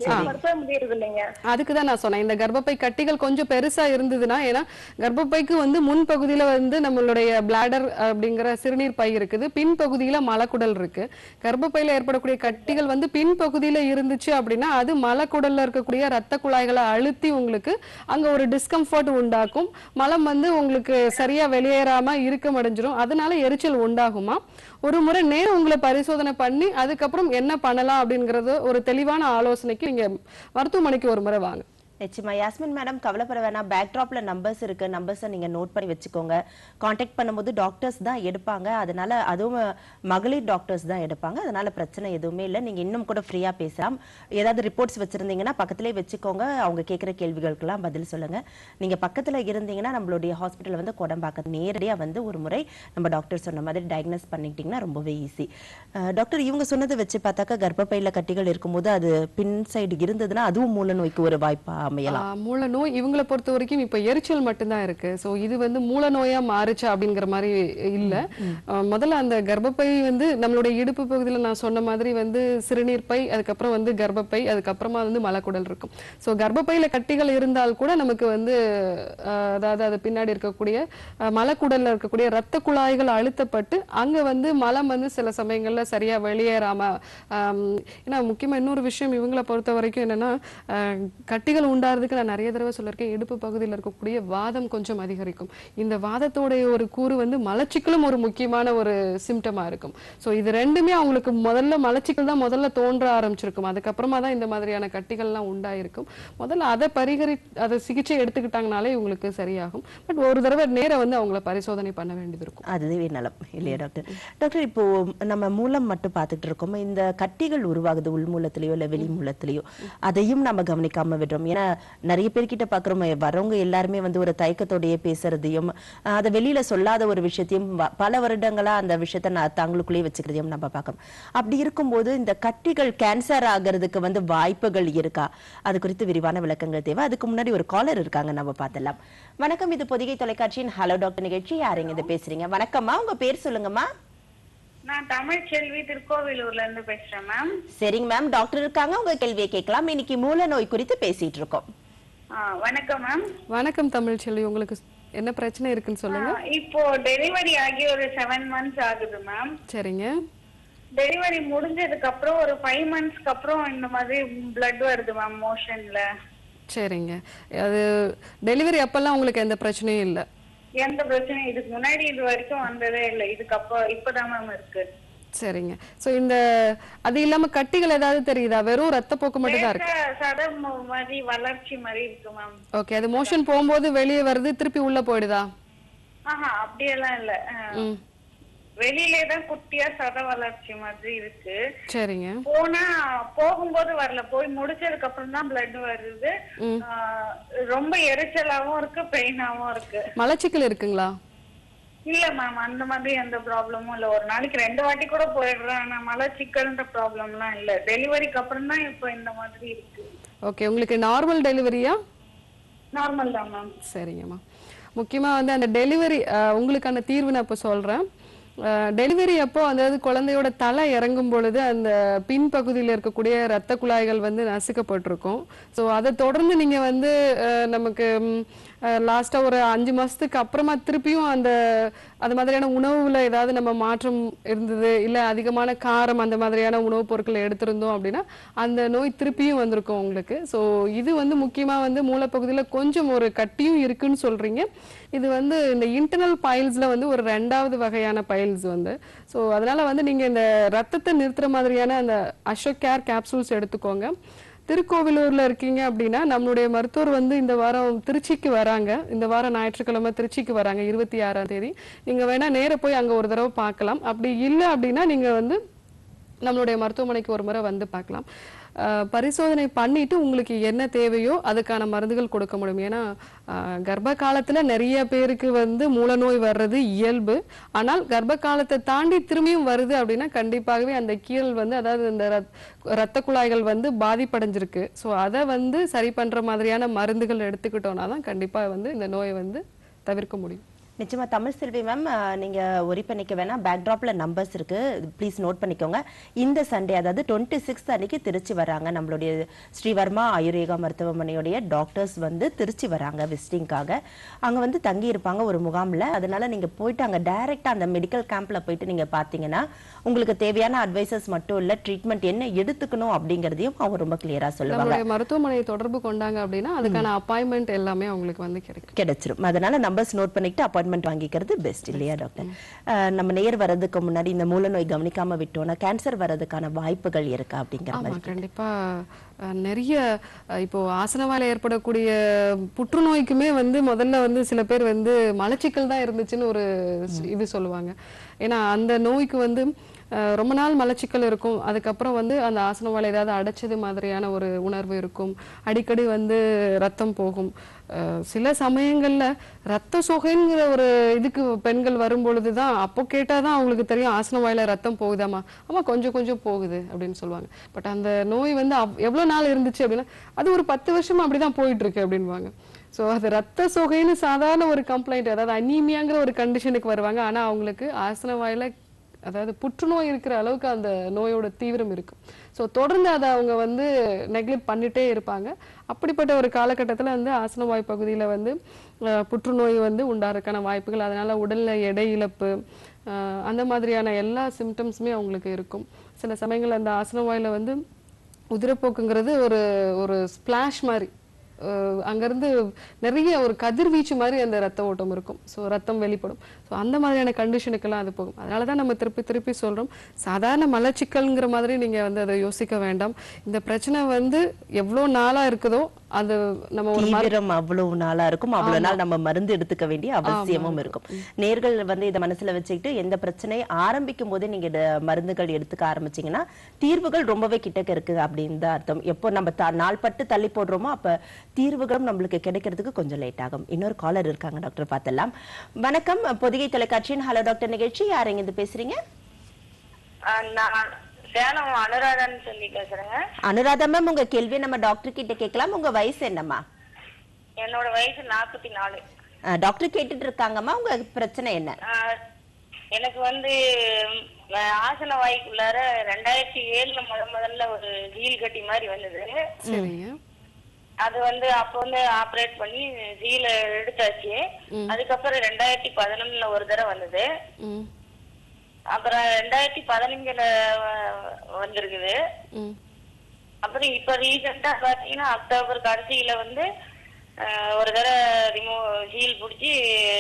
படுத்தவே முடியறது இல்லைங்க அதுக்கு தான் நான் சொன்னேன் இந்த கர்ப்பப்பை கட்டிகள் கொஞ்சம் பெருசா இருந்ததுன்னா ஏன்னா கர்ப்பப்பைக்கு வந்து முன் பகுதியில வந்து நம்மளுடைய பிளாடர் அப்படிங்கிற சிறுநீர் பை இருக்குது பின் பகுதியில மலக்குடல் இருக்கு கர்ப்பப்பையில ஏற்படக்கூடிய கட்டிகள் வந்து பின் பகுதியில இருந்துச்சு அப்படின்னா அது மலக்குடல்ல இருக்கக்கூடிய ரத்த குழாய்களை அழுத்தி உங்களுக்கு அங்க ஒரு டிஸ்கம்ஃபர்ட் உண்டாக்கும் மலம் வந்து உங்களுக்கு சரியா வெளியேறாம இறுக்கம் அடைஞ்சிரும் அதனால எரிச்சல் உண்டாகுமா ஒரு முறை நேரம் உங்களை பரிசோதனை பண்ணி அதுக்கப்புறம் என்ன பண்ணலாம் அப்படிங்கறது ஒரு தெளிவான ஆலோசனைக்கு நீங்க மருத்துவமனைக்கு ஒரு முறை வாங்க நிச்சயமா யாஸ்மின் மேடம் கவலைப்பட வேணாம் பேக்ட்ராப்ல நம்பர்ஸ் இருக்கு நம்பர்ஸை நீங்க நோட் பண்ணி வச்சுக்கோங்க காண்டாக்ட் பண்ணும்போது டாக்டர்ஸ் தான் எடுப்பாங்க அதனால அதுவும் மகளிர் டாக்டர்ஸ் தான் எடுப்பாங்க அதனால பிரச்சனை எதுவுமே இல்லை நீங்க இன்னும் கூட ஃப்ரீயா பேசலாம் ஏதாவது ரிப்போர்ட்ஸ் வச்சிருந்தீங்கன்னா பக்கத்திலே வச்சுக்கோங்க அவங்க கேட்குற கேள்விகளுக்கெல்லாம் பதில் சொல்லுங்க நீங்க பக்கத்துல இருந்தீங்கன்னா நம்மளுடைய ஹாஸ்பிட்டல் வந்து கொடம்பாக்க நேரடியா வந்து ஒரு முறை நம்ம டாக்டர் சொன்ன மாதிரி டயக்னோஸ் பண்ணிக்கிட்டீங்கன்னா ரொம்பவே ஈஸி டாக்டர் இவங்க சொன்னதை வச்சு பார்த்தாக்கா கர்ப்பப்பையில கட்டிகள் இருக்கும்போது அது பின் சைடு இருந்ததுன்னா அதுவும் மூல நோய்க்கு ஒரு வாய்ப்பா அமையலாம் ஆஹ் மூல நோய் இவங்களை பொறுத்த வரைக்கும் இப்ப எரிச்சல் மட்டும்தான் இருக்கு சோ இது வந்து மூல நோயா மாறுச்சு அப்படிங்கிற மாதிரி இல்ல ஆஹ் முதல்ல அந்த கர்ப்பப்பை வந்து நம்மளுடைய இடுப்பு பகுதியில நான் சொன்ன மாதிரி வந்து சிறுநீர் பை அதுக்கப்புறம் வந்து கர்ப்பப்பை அதுக்கப்புறமா வந்து மலக்குடல் இருக்கும் சோ கர்ப்பப்பையில கட்டிகள் இருந்தால் கூட நமக்கு வந்து ஆஹ் அதாவது அது பின்னாடி இருக்கக்கூடிய ஆஹ் மலக்குடல்ல இருக்கக்கூடிய ரத்த குழாய்கள் அழுத்தப்பட்டு அங்க வந்து மலம் வந்து சில சமயங்கள்ல சரியா வெளியேறாம ஆம், ஏன்னா முக்கியமா இன்னொரு விஷயம் இவங்களை பொறுத்த வரைக்கும் என்னன்னா ஆஹ் கட்டிகள் உண்டாறதுக்கு நான் நிறைய தடவை சொல்லியிருக்கேன் இடுப்பு பகுதியில் இருக்கக்கூடிய வாதம் கொஞ்சம் அதிகரிக்கும் இந்த வாதத்தோடைய ஒரு கூறு வந்து மலச்சிக்கலும் ஒரு முக்கியமான ஒரு சிம்டமா இருக்கும் ஸோ இது ரெண்டுமே அவங்களுக்கு முதல்ல மலச்சிக்கல் தான் முதல்ல தோன்ற ஆரம்பிச்சிருக்கும் அதுக்கப்புறமா தான் இந்த மாதிரியான கட்டிகள்லாம் உண்டாயிருக்கும் முதல்ல அதை பரிகரி அதை சிகிச்சை எடுத்துக்கிட்டாங்கனாலே இவங்களுக்கு சரியாகும் பட் ஒரு தடவை நேரம் வந்து அவங்கள பரிசோதனை பண்ண வேண்டியது இருக்கும் அதுவே நலம் இல்லையா டாக்டர் டாக்டர் இப்போ நம்ம மூலம் மட்டும் பார்த்துட்டு இருக்கோம் இந்த கட்டிகள் உருவாகுது உள் மூலத்திலேயோ இல்ல வெளி மூலத்திலேயோ அதையும் நம்ம கவனிக்காம விடுறோம் ஏன்னா நிறைய பேர்கிட்ட பாக்குறோம் வரவங்க எல்லாருமே வந்து ஒரு தயக்கத்தோடயே பேசுறதையும் அஹ், அதை வெளியில சொல்லாத ஒரு விஷயத்தையும் வ- பல வருடங்களா அந்த விஷயத்த நான் தங்களுக்குள்ளேயே வச்சுக்கிறதையும் நம்ம பார்க்கறோம் அப்படி இருக்கும்போது இந்த கட்டிகள் கேன்சர் ஆகிறதுக்கு வந்து வாய்ப்புகள் இருக்கா அது குறித்து விரிவான விளக்கங்கள் தேவை அதுக்கு முன்னாடி ஒரு காலர் இருக்காங்க நம்ம பார்த்தலாம் வணக்கம் இது பொதிகை தொலைக்காட்சியின் ஹலோ டாக்டர் நிகழ்ச்சி யாருங்க இது பேசுறீங்க வணக்கம்மா உங்க பேர் சொல்லுங்கம்மா நான் தமிழ் செல்வி திருக்கோவிலூர்ல இருந்து பேசுறேன் மேம் சரிங்க மேம் டாக்டர் இருக்காங்க உங்க கேள்வியை கேட்கலாம் இன்னைக்கு மூல நோய் குறித்து பேசிட்டு இருக்கோம் வணக்கம் மேம் வணக்கம் தமிழ் செல்வி உங்களுக்கு என்ன பிரச்சனை இருக்குன்னு சொல்லுங்க இப்போ டெலிவரி ஆகி ஒரு செவன் மந்த்ஸ் ஆகுது மேம் சரிங்க டெலிவரி முடிஞ்சதுக்கு அப்புறம் ஒரு ஃபைவ் மந்த்ஸ்க்கு அப்புறம் இந்த மாதிரி பிளட் வருது மேம் மோஷன்ல சரிங்க அது டெலிவரி அப்பெல்லாம் உங்களுக்கு எந்த பிரச்சனையும் இல்லை எந்த பிரச்சனையும் இதுக்கு முன்னாடி இது வரைக்கும் வந்ததே இல்லை இதுக்கு அப்போ இப்பதான் மேம் இருக்கு சரிங்க சோ இந்த அது இல்லாம கட்டிகள் ஏதாவது தெரியுதா வெறும் ரத்தப்போக்கு மட்டும் தான் இருக்கு லேசா சதம் மாதிரி வளர்ச்சி மாதிரி இருக்கு மேம் ஓகே அது மோஷன் போகும்போது வெளியே வருது திருப்பி உள்ள போயிடுதா ஆஹா அப்படியெல்லாம் இல்ல அஹ், ம் வெளியிலே தான் குட்டியா சத வளர்ச்சி மாதிரி இருக்கு சரிங்க போனா போகும்போது வரல போய் முடிச்சதுக்கு அப்புறம் தான் பிளட் வருது ஆஹ், ரொம்ப எரிச்சலாவும் இருக்கு பெயினாவும் இருக்கு மலச்சிக்கல் இருக்குங்களா இல்ல மேம் அந்த மாதிரி எந்த ப்ராப்ளமும் இல்ல ஒரு நாளைக்கு ரெண்டு வாட்டி கூட போயிடுறேன் ஆனா மலச்சிக்கல்ன்ற ப்ராப்ளம்லாம் இல்ல டெலிவரிக்கு அப்புறம் தான் இப்போ இந்த மாதிரி இருக்கு ஓகே உங்களுக்கு நார்மல் டெலிவரியா நார்மல் தான் மேம் சரிங்கம்மா முக்கியமா வந்து அந்த டெலிவரி உங்களுக்கான தீர்வு நான் இப்போ சொல்றேன் டெலிவரி அப்போ அதாவது குழந்தையோட தலை இறங்கும் பொழுது அந்த பின்பகுதியில் இருக்கக்கூடிய ரத்த குழாய்கள் வந்து நசுக்கப்பட்டிருக்கும் ஸோ அதை தொடர்ந்து நீங்க வந்து அஹ், நமக்கு லாஸ்ட்டாக ஒரு அஞ்சு மாசத்துக்கு அப்புறமா திருப்பியும் அந்த அது மாதிரியான உணவுல ஏதாவது நம்ம மாற்றம் இருந்தது இல்ல அதிகமான காரம் அந்த மாதிரியான உணவுப் பொருட்களை எடுத்திருந்தோம் அப்படின்னா அந்த நோய் திருப்பியும் வந்திருக்கும் உங்களுக்கு ஸோ இது வந்து முக்கியமா வந்து மூலப்பகுதியில கொஞ்சம் ஒரு கட்டியும் இருக்குன்னு சொல்றீங்க இது வந்து இந்த இன்டர்னல் பைல்ஸ்ல வந்து ஒரு ரெண்டாவது வகையான பைல்ஸ் வந்து ஸோ அதனால வந்து நீங்க இந்த ரத்தத்தை நிறுத்துற மாதிரியான அந்த அஷோக் கேர் கேப்சூல்ஸ் எடுத்துக்கோங்க திருக்கோவிலூர்ல இருக்கீங்க அப்படின்னா நம்மளுடைய மருத்துவர் வந்து இந்த வாரம் திருச்சிக்கு வராங்க இந்த வாரம் ஞாயிற்றுக்கிழமை திருச்சிக்கு வராங்க இருபத்தி ஆறாம் தேதி நீங்க வேணா நேர போய் அங்க ஒரு தடவை பார்க்கலாம் அப்படி இல்லை அப்படின்னா நீங்க வந்து நம்மளுடைய மருத்துவமனைக்கு ஒரு முறை வந்து பார்க்கலாம் அஹ், பரிசோதனை பண்ணிட்டு உங்களுக்கு என்ன தேவையோ அதுக்கான மருந்துகள் கொடுக்க முடியும் ஏன்னா அஹ், கர்ப்ப காலத்துல நிறைய பேருக்கு வந்து மூலநோய் வர்றது இயல்பு ஆனால் கர்ப்ப காலத்தை தாண்டி திரும்பியும் வருது அப்படின்னா கண்டிப்பாகவே அந்த கீரல் வந்து அதாவது இந்த ரத்- ரத்த குழாய்கள் வந்து பாதிப்படைஞ்சிருக்கு ஸோ அதை வந்து சரி பண்ற மாதிரியான மருந்துகள் எடுத்துக்கிட்டோம்னா தான் கண்டிப்பா வந்து இந்த நோயை வந்து தவிர்க்க முடியும் நிச்சயமா தமிழ் செல்வி மேம் நீங்க ஒரி பண்ணிக்க வேணாம் பேக்ட்ராப்ல நம்பர்ஸ் இருக்கு ப்ளீஸ் நோட் பண்ணிக்கோங்க இந்த சண்டே அதாவது டுவெண்ட்டி சிக்ஸ்த் அன்னைக்கு திருச்சி வராங்க நம்மளுடைய ஸ்ரீவர்மா ஆயுர்வேகா மருத்துவமனையுடைய டாக்டர்ஸ் வந்து திருச்சி வராங்க விசிட்டிங்காக அங்க வந்து தங்கி இருப்பாங்க ஒரு முகாம்ல அதனால நீங்க போயிட்டு அங்க டைரக்டா அந்த மெடிக்கல் கேம்ப்ல போயிட்டு நீங்க பாத்தீங்கன்னா உங்களுக்கு தேவையான அட்வைசஸ் மட்டும் இல்ல ட்ரீட்மெண்ட் என்ன எடுத்துக்கணும் அப்படிங்கறதையும் அவங்க ரொம்ப கிளியரா சொல்லுவாங்க நம்மளுடைய மருத்துவமனையை தொடர்பு கொண்டாங்க அப்படின்னா அதுக்கான அப்பாயின்மெண்ட் எல்லாமே அவங்களுக்கு வந்து கிடைக்கும் கிடைச்சிரும் அதனால நம்பர்ஸ் நோட் பண்ணிட்டு அப்பாயின்மெண்ட் வாங்கிக்கிறது பெஸ்ட் இல்லையா டாக்டர் அஹ், நம்ம நேர் வர்றதுக்கு முன்னாடி இந்த மூல நோய் கவனிக்காம விட்டோம்னா கேன்சர் வர்றதுக்கான வாய்ப்புகள் இருக்கா அப்படிங்கிற ஆமா மாதிரி கண்டிப்பா அஹ், நிறைய அஹ், இப்போ ஆசனவால ஏற்படக்கூடிய புற்றுநோய்க்குமே வந்து முதல்ல வந்து சில பேர் வந்து மலச்சிக்கல் தான் இருந்துச்சுன்னு ஒரு ஸ்- இது சொல்லுவாங்க ஏன்னா அந்த நோய்க்கு வந்து அஹ், ரொம்ப நாள் மலச்சிக்கல் இருக்கும் அதுக்கப்புறம் வந்து அந்த ஆசனவால ஏதாவது அடைச்சது மாதிரியான ஒரு உணர்வு இருக்கும் அடிக்கடி வந்து ரத்தம் போகும் அஹ், சில சமயங்கள்ல ரத்த சொகைங்கிற ஒரு இதுக்கு பெண்கள் வரும் பொழுதுதான் அப்போ கேட்டாதான் அவங்களுக்கு தெரியும் ஆசன வாயில ரத்தம் போகுதாமா ஆமா கொஞ்சம் கொஞ்சம் போகுது அப்படின்னு சொல்லுவாங்க பட் அந்த நோய் வந்து அவ்- எவ்வளவு நாள் இருந்துச்சு அப்படின்னா அது ஒரு பத்து வருஷமா அப்படிதான் போயிட்டு இருக்கு அப்படின்வாங்க சோ அது ரத்த சொகைன்னு சாதாரண ஒரு கம்ப்ளைண்ட் அதாவது அனீமியாங்கிற ஒரு கண்டிஷனுக்கு வருவாங்க ஆனா அவங்களுக்கு ஆசன வாயில அதாவது புற்றுநோய் இருக்கிற அளவுக்கு அந்த நோயோட தீவிரம் இருக்கும் ஸோ தொடர்ந்து அதை அவங்க வந்து நெக்லெக்ட் பண்ணிட்டே இருப்பாங்க அப்படிப்பட்ட ஒரு காலகட்டத்தில் வந்து ஆசனவாய் பகுதியில் வந்து அஹ், புற்றுநோய் வந்து உண்டாறதுக்கான வாய்ப்புகள் அதனால உடல்ல எடை இழப்பு அஹ், அந்த மாதிரியான எல்லா சிம்டம்ஸுமே அவங்களுக்கு இருக்கும் சில சமயங்கள் அந்த ஆசனவாயில வந்து உதிரப்போக்குங்கிறது ஒரு ஒரு ஸ்பிளாஷ் மாதிரி அஹ் அங்கிருந்து நிறைய ஒரு கதிர்வீச்சு மாதிரி அந்த ரத்த ஓட்டம் இருக்கும் ஸோ ரத்தம் வெளிப்படும் ஸோ அந்த மாதிரியான கண்டிஷனுக்கெல்லாம் அது போகும் அதனால தான் நம்ம திருப்பி திருப்பி சொல்றோம் சாதாரண மலச்சிக்கல்ங்கிற மாதிரி நீங்க வந்து அதை யோசிக்க வேண்டாம் இந்த பிரச்சனை வந்து எவ்வளோ நாளா இருக்குதோ அது நம்ம ஒரு மரு- தீவிரம் அவ்வளவு நாளா இருக்கும் அவ்வளவு நாள் நம்ம மருந்து எடுத்துக்க வேண்டிய அவசியமும் இருக்கும் நேர்கள் வந்து இதை மனசுல வச்சுக்கிட்டு எந்த பிரச்சனை ஆரம்பிக்கும் போதே நீங்க இத மருந்துகள் எடுத்துக்க ஆரம்பிச்சீங்கன்னா தீர்வுகள் ரொம்பவே கிட்டக்க இருக்கு அப்படின்னு தான் அர்த்தம் எப்போ நம்ம த- நாள் பட்டு தள்ளி போடுறோமோ அப்ப தீர்வுகளும் நம்மளுக்கு கிடைக்கிறதுக்கு கொஞ்சம் லேட் ஆகும் இன்னொரு காலர் இருக்காங்க டாக்டர் பார்த்தலாம் வணக்கம் பொதிகை தொலைக்காட்சியின் ஹலோ டாக்டர் நிகழ்ச்சி யார் இருந்து பேசுறீங்க ஆ, நான் சேலம் அனுராதன் சொல்லி பேசுறேங்க அனுராதா மேம் உங்க கேள்வியை நம்ம டாக்டர் கிட்ட கேட்கலாம் உங்க வயசு என்னம்மா என்னோட வயசு நாற்பத்தி நாலு அஹ், டாக்டர் கேட்டுட்டு இருக்காங்கம்மா உங்க பிரச்சனை என்ன ஆ, எனக்கு வந்து ம், ஆசன வாய்க்குள்ளார ரெண்டாயிரத்தி ஏழுல முத முதல்ல ஒரு ஜீல் கட்டி மாதிரி வந்தது சரிங்க அது வந்து அப்ப வந்து ஆபரேட் பண்ணி ஜீல எடுத்தாச்சு அதுக்கப்புறம் ரெண்டாயிரத்தி பதினொன்னுல ஒரு தடவை வந்தது ம் அப்புறம் ரெண்டாயிரத்தி பதினஞ்சுல வ- வந்திருக்குது ம் அப்புறம் இப்ப ரீசெண்டா பாத்தீங்கன்னா அக்டோபர் கடைசியில வந்து அஹ், ஒரு தடவை ரிமூவ் ஹீல் பிடிச்சி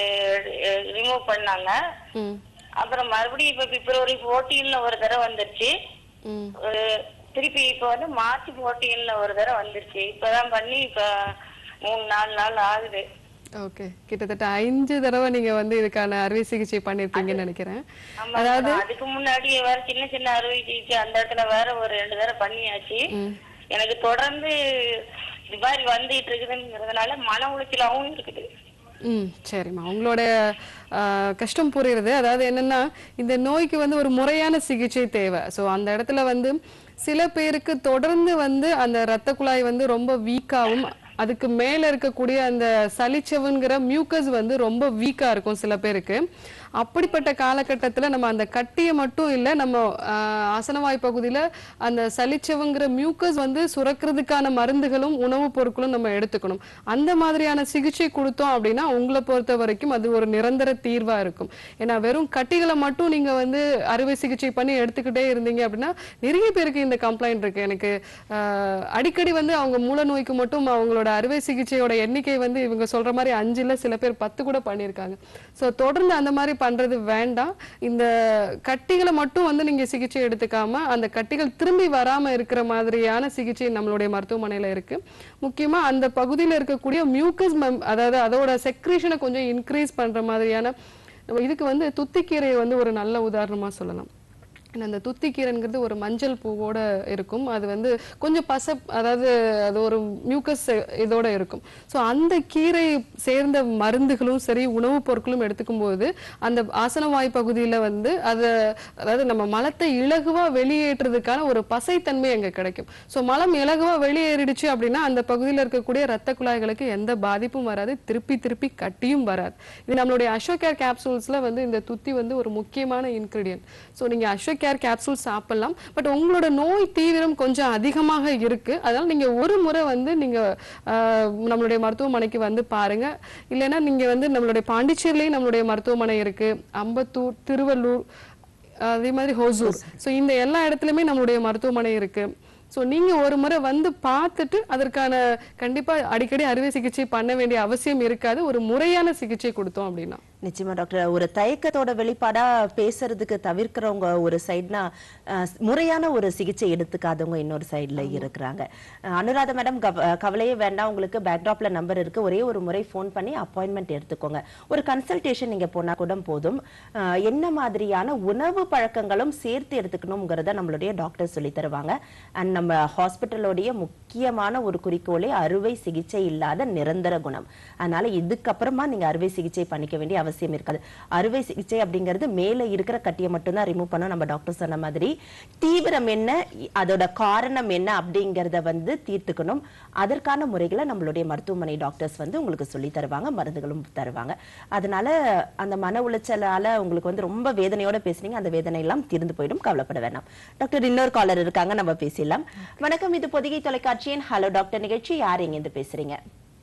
ரிமூவ் பண்ணாங்க ம் அப்புறம் மறுபடியும் இப்ப பிப்ரவரி 14ல ஒரு தடவை வந்துருச்சு ம் ஒரு திருப்பி இப்ப வந்து மார்ச் 14ல ஒரு தடவை வந்துருச்சு இப்பதான் பண்ணி இப்ப மூணு நாலு நாள் ஆகுது ஓகே கிட்டத்தட்ட ஐந்து தடவை நீங்க வந்து இதுக்கான அறுவை சிகிச்சை பண்ணிருக்கீங்கன்னு நினைக்கிறேன் ஆமா அதுக்கு முன்னாடி வேற சின்ன சின்ன அறுவை சிகிச்சை அந்த இடத்துல வேற ஒரு ரெண்டு தடவை பண்ணியாச்சு எனக்கு தொடர்ந்து இது மாதிரி வந்துட்டு இருக்குதுங்கிறதுனால மன உளைச்சலாவும் இருக்குது ம் சரிம்மா உங்களோட ஆ, கஷ்டம் புரியுறது அதாவது என்னன்னா இந்த நோய்க்கு வந்து ஒரு முறையான சிகிச்சை தேவை ஸோ அந்த இடத்துல வந்து சில பேருக்கு தொடர்ந்து வந்து அந்த இரத்த குழாய் வந்து ரொம்ப வீக்காகவும் அதுக்கு மேல இருக்கக்கூடிய அந்த சளிச்சவுங்கிற மியூக்கஸ் வந்து ரொம்ப வீக்கா இருக்கும் சில பேருக்கு அப்படிப்பட்ட காலகட்டத்துல நம்ம அந்த கட்டியை மட்டும் இல்ல நம்ம ஆஹ், ஆசனவாய் பகுதியில அந்த சளிச்சவுங்கிற மியூக்கஸ் வந்து சுரக்கிறதுக்கான மருந்துகளும் உணவுப் பொருட்களும் நம்ம எடுத்துக்கணும் அந்த மாதிரியான சிகிச்சை கொடுத்தோம் அப்படின்னா உங்களை பொறுத்த வரைக்கும் அது ஒரு நிரந்தர தீர்வா இருக்கும் ஏன்னா வெறும் கட்டிகளை மட்டும் நீங்க வந்து அறுவை சிகிச்சை பண்ணி எடுத்துக்கிட்டே இருந்தீங்க அப்படின்னா நிறைய பேருக்கு இந்த கம்ப்ளைண்ட் இருக்கு எனக்கு ஆஹ், அடிக்கடி வந்து அவங்க மூல நோய்க்கு மட்டும் அவங்களோட அறுவை சிகிச்சையோட எண்ணிக்கை வந்து இவங்க சொல்ற மாதிரி அஞ்சுல சில பேர் பத்து கூட பண்ணியிருக்காங்க ஸோ தொடர்ந்து அந்த மாதிரி பண்றது வேண்டாம் இந்த கட்டிகளை மட்டும் வந்து நீங்க சிகிச்சை எடுத்துக்காம அந்த கட்டிகள் திரும்பி வராம இருக்கிற மாதிரியான சிகிச்சை நம்மளுடைய மருத்துவமனையில இருக்கு முக்கியமா அந்த பகுதியில இருக்கக்கூடிய மியூக்கஸ் அதாவது அதோட செக்ரேஷனை கொஞ்சம் இன்க்ரீஸ் பண்ற மாதிரியான நம்ம இதுக்கு வந்து துத்திக்கீரையை வந்து ஒரு நல்ல உதாரணமா சொல்லலாம் ஏன்னா அந்த துத்திக்கீரைங்கிறது ஒரு மஞ்சள் பூவோட இருக்கும் அது வந்து கொஞ்சம் பச அதாவது அது ஒரு மியூக்கஸ் இதோட இருக்கும் ஸோ அந்த கீரை சேர்ந்த மருந்துகளும் சரி உணவுப் பொருட்களும் எடுத்துக்கும் போது அந்த ஆசனவாய் பகுதியில வந்து அதை அதாவது நம்ம மலத்தை இலகுவா வெளியேற்றுறதுக்கான ஒரு பசைத்தன்மை அங்க கிடைக்கும் ஸோ மலம் இலகுவா வெளியேறிடுச்சு அப்படின்னா அந்த பகுதியில் இருக்கக்கூடிய ரத்த குழாய்களுக்கு எந்த பாதிப்பும் வராது திருப்பி திருப்பி கட்டியும் வராது இது நம்மளுடைய அஷோகேர் கேப்சூல்ஸ்ல வந்து இந்த துத்தி வந்து ஒரு முக்கியமான இன்கிரீடியன்ட் ஸோ நீங்க அஷோகேர் கேப்சூல் சாப்பிடலாம் பட் உங்களோட நோய் தீவிரம் கொஞ்சம் அதிகமாக இருக்கு அதனால நீங்க ஒரு முறை வந்து நீங்க ஆஹ், நம்மளுடைய மருத்துவமனைக்கு வந்து பாருங்க இல்லைன்னா நீங்க வந்து நம்மளுடைய பாண்டிச்சேரியிலேயும் நம்மளுடைய மருத்துவமனை இருக்கு அம்பத்தூர் திருவள்ளூர் அதே மாதிரி ஹோசூர் ஸோ இந்த எல்லா இடத்துலையுமே நம்மளுடைய மருத்துவமனை இருக்கு ஸோ நீங்க ஒரு முறை வந்து பார்த்துட்டு அதற்கான கண்டிப்பா அடிக்கடி அறுவை சிகிச்சை பண்ண வேண்டிய அவசியம் இருக்காது ஒரு முறையான சிகிச்சை கொடுத்தோம் அப்படின்னா நிச்சயமா டாக்டர் ஒரு தயக்கத்தோட வெளிப்பாடா பேசுறதுக்கு தவிர்க்கிறவங்க ஒரு சைடுனா முறையான ஒரு சிகிச்சை எடுத்துக்காதவங்க இன்னொரு சைடுல இருக்கிறாங்க அஹ், அனுராதா மேடம் கவலையே வேண்டாம் உங்களுக்கு பேக்ராப்ல நம்பர் இருக்கு ஒரே ஒரு முறை ஃபோன் பண்ணி அப்பாயின்மெண்ட் எடுத்துக்கோங்க ஒரு கன்சல்டேஷன் நீங்க போனா கூட போதும் அஹ், என்ன மாதிரியான உணவு பழக்கங்களும் சேர்த்து எடுத்துக்கணுங்கிறத நம்மளுடைய டாக்டர் சொல்லி தருவாங்க அண்ட் நம்ம ஹாஸ்பிட்டலோடைய முக்கியமான ஒரு குறிக்கோளே அறுவை சிகிச்சை இல்லாத நிரந்தர குணம் அதனால இதுக்கப்புறமா நீங்க அறுவை சிகிச்சை பண்ணிக்க வேண்டிய அவசியம் இருக்காது அறுவை சிகிச்சை அப்படிங்கிறது மேல இருக்கிற கட்டியை மட்டும்தான் ரிமூவ் பண்ணும் நம்ம டாக்டர் சொன்ன மாதிரி தீவிரம் என்ன இ- அதோட காரணம் என்ன அப்படிங்கறத வந்து தீர்த்துக்கணும் அதற்கான முறைகளை நம்மளுடைய மருத்துவமனை டாக்டர்ஸ் வந்து உங்களுக்கு சொல்லி தருவாங்க மருந்துகளும் தருவாங்க அதனால அந்த மன உளைச்சலால உங்களுக்கு வந்து ரொம்ப வேதனையோட பேசுனீங்க அந்த வேதனை எல்லாம் தீர்ந்து போயிடும் கவலைப்பட வேண்டாம் டாக்டர் இன்னொரு காலர் இருக்காங்க நம்ம பேசிடலாம் வணக்கம் இது பொதிகை தொலைக்காட்சியின் ஹலோ டாக்டர் நிகழ்ச்சி யார் எங்க இருந்து பேசுறீங்க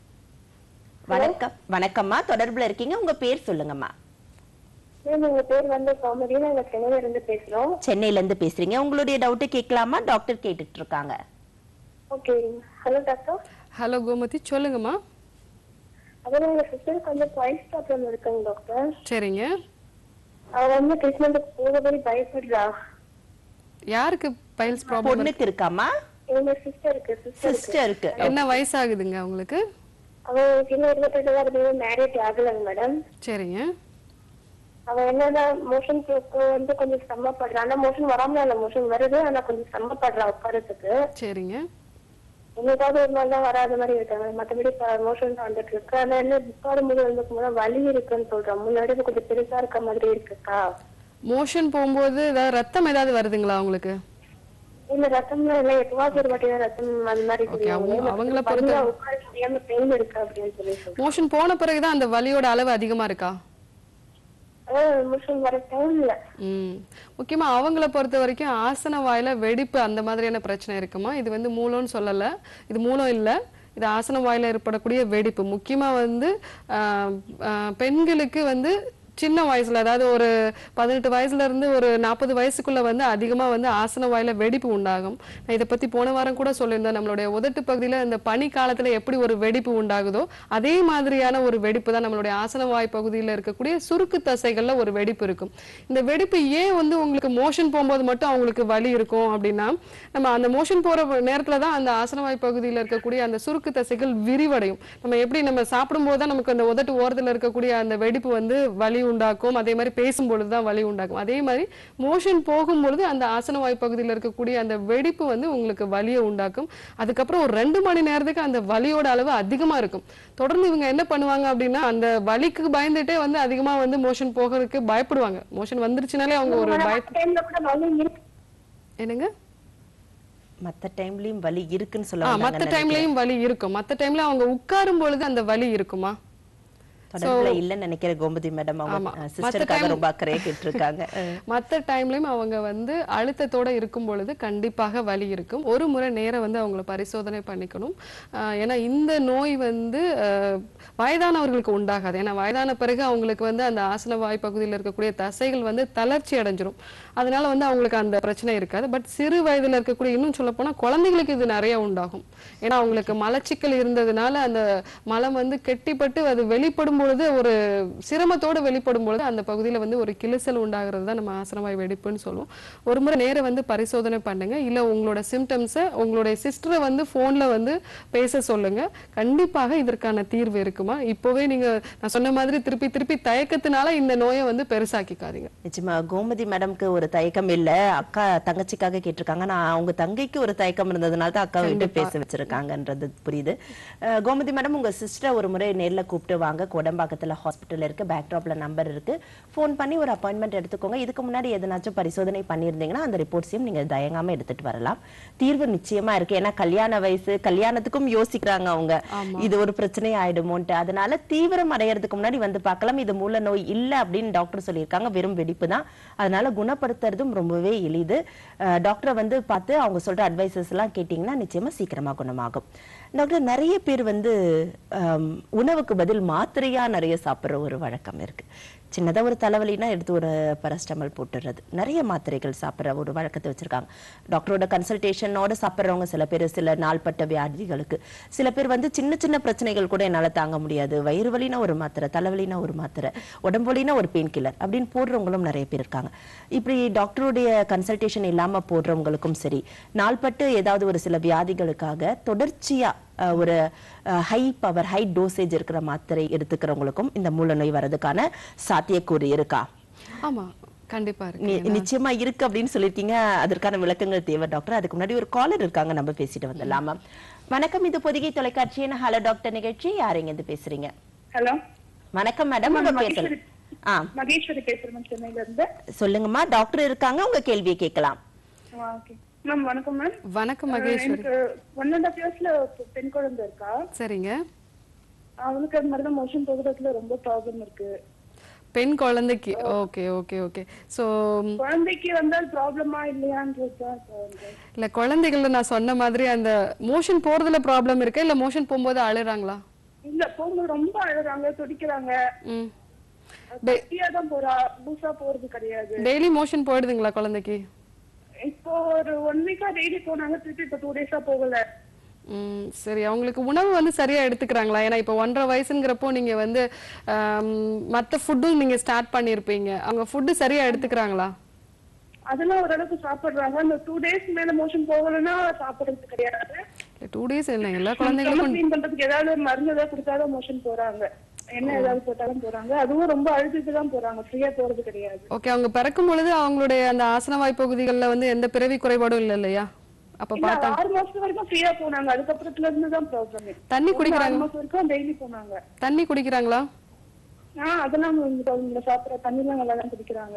வணக்கம் வணக்கம்மா தொடர்புல இருக்கீங்க உங்க பேர் சொல்லுங்கம்மா மேம் எங்க பேர் வந்து கோமதி நாங்க சென்னையில இருந்து பேசுறோம் சென்னையில இருந்து பேசுறீங்க உங்களுடைய டவுட் கேட்கலாமா டாக்டர் கேட்டுட்டு இருக்காங்க okay hello doctor hello Gomathi சொல்லுங்கம்மா அதான் எங்க சிஸ்டருக்கு வந்து பைல்ஸ் ப்ராப்ளம் இருக்குங்க டாக்டர் சரிங்க அவ வந்து ட்ரீட்மெண்ட்டுக்கு போகவே பயப்படுறா யாருக்கு பைல்ஸ் ப்ராப்ளம் பொண்ணுக்கு இருக்காமா எங்க சிஸ்டருக்கு சிஸ்டர் சிஸ்டருக்கு என்ன வயசாகுதுங்க உங்களுக்கு அவளுக்கு இன்னும் இருபத்தெட்டு தான் இருக்கு மேரேஜ் ஆகலைங்க மேடம் சரிங்க அவ என்னதான் மோஷன் போக்கு வந்து கொஞ்சம் சிரமப்படுறா ஆனா மோஷன் வராமல இல்ல மோஷன் வருது ஆனா கொஞ்சம் சிரமப்படுறா உட்காரத்துக்கு சரிங்க என்னைக்காவது ஒரு நாள் தான் வராத மாதிரி இருக்காங்க மத்தபடி மோஷன் வந்துட்டு இருக்கு ஆனா என்ன உட்காரும் போது வந்து போனா வலி இருக்குன்னு சொல்றான் முன்னாடி இது கொஞ்சம் பெருசா இருக்க மாதிரி இருக்குக்கா மோஷன் போகும்போது ஏதாவது ரத்தம் ஏதாவது வருதுங்களா உங்களுக்கு இல்ல ரத்தம்லாம் இல்ல எப்பவாவது ஒரு வாட்டி தான் ரத்தம் அந்த மாதிரி Okay, அவங்க- அவங்கள பொறுத்த- பொறுத்த உட்கார முடியாம பெயின் இருக்கு அப்படின்னு சொல்லி சொல்றேன் மோஷன் போன பிறகுதான் அந்த வலியோட அளவு அதிகமா இருக்கா அதான் மோஷன் வர டைம்ல ம் முக்கியமா அவங்கள பொறுத்த வரைக்கும் ஆசன வாயில வெடிப்பு அந்த மாதிரியான பிரச்சனை இருக்குமா இது வந்து மூலம்னு சொல்லல இது மூலம் இல்ல இது ஆசன வாயில ஏற்படக்கூடிய வெடிப்பு முக்கியமா வந்து ஆஹ், ஆஹ், பெண்களுக்கு வந்து சின்ன வயசுல அதாவது ஒரு பதினெட்டு வயசுல இருந்து ஒரு நாற்பது வயசுக்குள்ள வந்து அதிகமா வந்து ஆசன வாயில வெடிப்பு உண்டாகும் நான் இதை பத்தி போன வாரம் கூட சொல்லியிருந்தேன் நம்மளுடைய உதட்டு பகுதியில இந்த பனி காலத்துல எப்படி ஒரு வெடிப்பு உண்டாகுதோ அதே மாதிரியான ஒரு வெடிப்பு தான் நம்மளுடைய ஆசன வாய் பகுதியில இருக்கக்கூடிய சுருக்கு தசைகள்ல ஒரு வெடிப்பு இருக்கும் இந்த வெடிப்பு ஏன் வந்து உங்களுக்கு மோஷன் போகும்போது மட்டும் அவங்களுக்கு வலி இருக்கும் அப்படின்னா நம்ம அந்த மோஷன் போற நேரத்துல தான் அந்த ஆசனவாய் பகுதியில இருக்கக்கூடிய அந்த சுருக்கு தசைகள் விரிவடையும் நம்ம எப்படி நம்ம சாப்பிடும்போது தான் நமக்கு அந்த உதட்டு ஓரத்துல இருக்கக்கூடிய அந்த வெடிப்பு வந்து வலி உண்டாக்கும் அதே மாதிரி பேசும்பொழுது தான் வலி உண்டாக்கும் அதே மாதிரி மோஷன் போகும்பொழுது அந்த ஆசனவாய் பகுதியில இருக்கக்கூடிய அந்த வெடிப்பு வந்து உங்களுக்கு வலியை உண்டாக்கும் அதுக்கப்புறம் ஒரு ரெண்டு மணி நேரத்துக்கு அந்த வலியோட அளவு அதிகமா இருக்கும் தொடர்ந்து இவங்க என்ன பண்ணுவாங்க அப்படின்னா அந்த வலிக்கு பயந்துட்டே வந்து அதிகமா வந்து மோஷன் போகிறதுக்கு பயப்படுவாங்க மோஷன் வந்துருச்சுனாலே அவங்க ஒரு பய டைம்ல கூட வலி இருக்கு என்னங்க மத்த டைம்லயும் வலி இருக்குன்னு ஆ சொல்ல மத்த டைம்லயும் வலி இருக்கும் மத்த டைம்ல அவங்க உட்காரும் பொழுது அந்த வலி இருக்குமா தொடர்புல இல்லன்னு நினைக்கிற கோமதி மேடம் ஆமா. அவங்க மத்த சிஸ்டருக்காக time- ரொம்ப அக்கறையா கேட்டிருக்காங்க மத்த டைம்லயும் அவங்க வந்து அழுத்தத்தோட இருக்கும் பொழுது கண்டிப்பாக வலி இருக்கும் ஒரு முறை நேரம் வந்து அவங்கள பரிசோதனை பண்ணிக்கணும் ஆஹ் ஏன்னா இந்த நோய் வந்து ஆஹ் வயதானவர்களுக்கு உண்டாகாது ஏன்னா வயதான பிறகு அவங்களுக்கு வந்து அந்த ஆசன வாய் பகுதியில் இருக்கக்கூடிய தசைகள் வந்து தளர்ச்சி அடைஞ்சிரும் அதனால வந்து அவங்களுக்கு அந்த பிரச்சனை இருக்காது பட் சிறு வயதுல இருக்கக்கூடிய இன்னும் சொல்ல போனா குழந்தைகளுக்கு இது நிறைய உண்டாகும் ஏன்னா அவங்களுக்கு மலச்சிக்கல் இருந்ததுனால அந்த மலம் வந்து கெட்டிப்பட்டு அது வெளிப்படும் வரும்பொழுது ஒரு சிரமத்தோடு வெளிப்படும் பொழுது அந்த பகுதியில வந்து ஒரு கிழிசல் உண்டாகிறது தான் நம்ம ஆசனவாய் வெடிப்புன்னு சொல்லுவோம் ஒரு முறை நேர வந்து பரிசோதனை பண்ணுங்க இல்ல உங்களோட சிம்டம்ஸை உங்களுடைய சிஸ்டரை வந்து போன்ல வந்து பேச சொல்லுங்க கண்டிப்பாக இதற்கான தீர்வு இருக்குமா இப்போவே நீங்க நான் சொன்ன மாதிரி திருப்பி திருப்பி தயக்கத்தினால இந்த நோயை வந்து பெருசாக்கிக்காதீங்க நிச்சயமா கோமதி மேடம்க்கு ஒரு தயக்கம் இல்ல அக்கா தங்கச்சிக்காக கேட்டிருக்காங்க நான் அவங்க தங்கைக்கு ஒரு தயக்கம் இருந்ததுனால தான் அக்கா விட்டு பேச வச்சிருக்காங்கன்றது புரியுது அஹ், கோமதி மேடம் உங்க சிஸ்டரை ஒரு முறை நேர்ல கூப்பிட்டு வாங்க கோடம்பாக்கத்துல ஹாஸ்பிட்டல் இருக்கு பேக்ட்ராப்ல நம்பர் இருக்கு ஃபோன் பண்ணி ஒரு அப்பாயின்மெண்ட் எடுத்துக்கோங்க இதுக்கு முன்னாடி எதனாச்சும் பரிசோதனை பண்ணியிருந்தீங்கன்னா அந்த ரிப்போர்ட்ஸையும் நீங்க தயங்காம எடுத்துட்டு வரலாம் தீர்வு நிச்சயமா இருக்கு ஏன்னா கல்யாண வயசு கல்யாணத்துக்கும் யோசிக்கிறாங்க அவங்க இது ஒரு பிரச்சனை ஆயிடுமோன்ட்டு அதனால தீவிரம் அடையறதுக்கு முன்னாடி வந்து பார்க்கலாம் இது மூல நோய் இல்ல அப்படின்னு டாக்டர் சொல்லியிருக்காங்க வெறும் வெடிப்பு தான் அதனால குணப்படுத்துறதும் ரொம்பவே எளிது அஹ் டாக்டரை வந்து பார்த்து அவங்க சொல்ற அட்வைசஸ் எல்லாம் கேட்டீங்கன்னா நிச்சயமா சீக்கிரமா குணமாகும் டாக்டர் நிறைய பேர் வந்து ஆம், உணவுக்கு பதில் மாத்திரையா நிறைய சாப்பிடுற ஒரு வழக்கம் இருக்கு சின்னதா ஒரு தலைவலினா எடுத்து ஒரு பரஸ்டமல் போட்டுறது நிறைய மாத்திரைகள் சாப்பிடுற ஒரு வழக்கத்தை வச்சிருக்காங்க டாக்டரோட கன்சல்டேஷனோட சாப்பிடுறவங்க சில பேர் சில நாள்பட்ட வியாதிகளுக்கு சில பேர் வந்து சின்ன சின்ன பிரச்சனைகள் கூட என்னால தாங்க முடியாது வயிறு வலினா ஒரு மாத்திரை தலைவலினா ஒரு மாத்திரை உடம்பு வலினா ஒரு பெயின் கில்லர் அப்படின்னு போடுறவங்களும் நிறைய பேர் இருக்காங்க இப்படி டாக்டருடைய கன்சல்டேஷன் இல்லாம போடுறவங்களுக்கும் சரி நாள்பட்டு ஏதாவது ஒரு சில வியாதிகளுக்காக தொடர்ச்சியா அஹ், ஒரு ஹை பவர் ஹை டோசேஜ் இருக்கிற மாத்திரை எடுத்துக்கிறவங்களுக்கும் இந்த மூல நோய் வர்றதுக்கான சாத்தியக்கூறு இருக்கா ஆமா கண்டிப்பா இருக்கு நி- நிச்சயமா இருக்கு அப்படின்னு சொல்லிருக்கீங்க அதற்கான விளக்கங்கள் தேவை டாக்டர் அதுக்கு முன்னாடி ஒரு காலர் இருக்காங்க நம்ம பேசிட்டு வந்துடலாமா வணக்கம் இது பொதிகை தொலைக்காட்சியின் ஹலோ டாக்டர் நிகழ்ச்சி யாருங்க இது பேசுறீங்க ஹலோ வணக்கம் மேடம் உங்க பேர் சொல்லுங்க ஆ மகேஸ்வரி பேசுறேன் மேம் சென்னையில இருந்து சொல்லுங்கம்மா டாக்டர் இருக்காங்க உங்க கேள்வியை கேட்கலாம் ஓகே மேம் வணக்கம் மேம் வணக்கம் மகேஸ்வரி எனக்கு ஒன் அண்ட் ஹாஃப் இயர்ஸ்ல பெண் குழந்தை இருக்கா சரிங்க அவளுக்கு அது மாதிரி தான் மோஷன் போகிறதுல ரொம்ப ப்ராப்ளம் இருக்கு பெண் குழந்தைக்கு ஓகே ஓகே ஓகே ஸோ குழந்தைக்கு வந்தால் ப்ராப்ளமா இல்லையான்றது தான் இப்ப வந்து. இல்ல குழந்தைகள்ல நான் சொன்ன மாதிரி அந்த மோஷன் போறதுல ப்ராப்ளம் இருக்கா இல்ல மோஷன் போகும்போது அழுறாங்களா இல்ல போகும்போது ரொம்ப அழுறாங்க துடிக்கிறாங்க ம் கட்டியா தான் போறா பூசா போறது கிடையாது டெய்லி மோஷன் போயிடுதுங்களா குழந்தைக்கு இப்போ ஒரு ஒன் வீக்கா டெய்லி போனாங்க திருப்பி இப்போ டூ டேஸா போகல ம் சரி அவங்களுக்கு உணவு வந்து சரியா எடுத்துக்கிறாங்களா ஏன்னா இப்போ ஒன்றரை வயசுங்கிறப்போ நீங்க வந்து ஆம், மத்த ஃபுட்டும் நீங்க ஸ்டார்ட் பண்ணியிருப்பீங்க அவங்க ஃபுட்டு சரியா எடுத்துக்கிறாங்களா அதெல்லாம் ஓரளவுக்கு சாப்பிடுறாங்க அந்த டூ டேஸ் மேல மோஷன் போகலன்னா சாப்பிடுறது கிடையாது டூ டேஸ் இல்லை எல்லா குழந்தைங்களுக்கும் க்ளீன் பண்றதுக்கு ஏதாவது ஒரு மருந்து ஏதாவது கொடுத்தாலும் மோஷன் போறாங்க என்ன ஏதாவது போட்டாலும் போறாங்க அதுவும் ரொம்ப அழுதுட்டு தான் போறாங்க ஃப்ரீயா போறது கிடையாது ஓகே அவங்க பிறக்கும் பொழுது அவங்களுடைய அந்த ஆசனவாய் பகுதிகளில் வந்து எந்த பிறவி குறைபாடும் இல்லை இல்லையா அப்ப இல்ல பார்த்தா ஆறு மாசம் வரைக்கும் ஃப்ரீயா போனாங்க அதுக்கப்புறத்துல இருந்து தான் ப்ராப்ளம் தண்ணி குடிக்கிறாங்க ஆறு மாசம் வரைக்கும் டெய்லி போனாங்க தண்ணி குடிக்கிறாங்களா ஆஹ் அதெல்லாம் வந்து அவங்க சாப்பிடுற தண்ணி எல்லாம் நல்லா தான் குடிக்கிறாங்க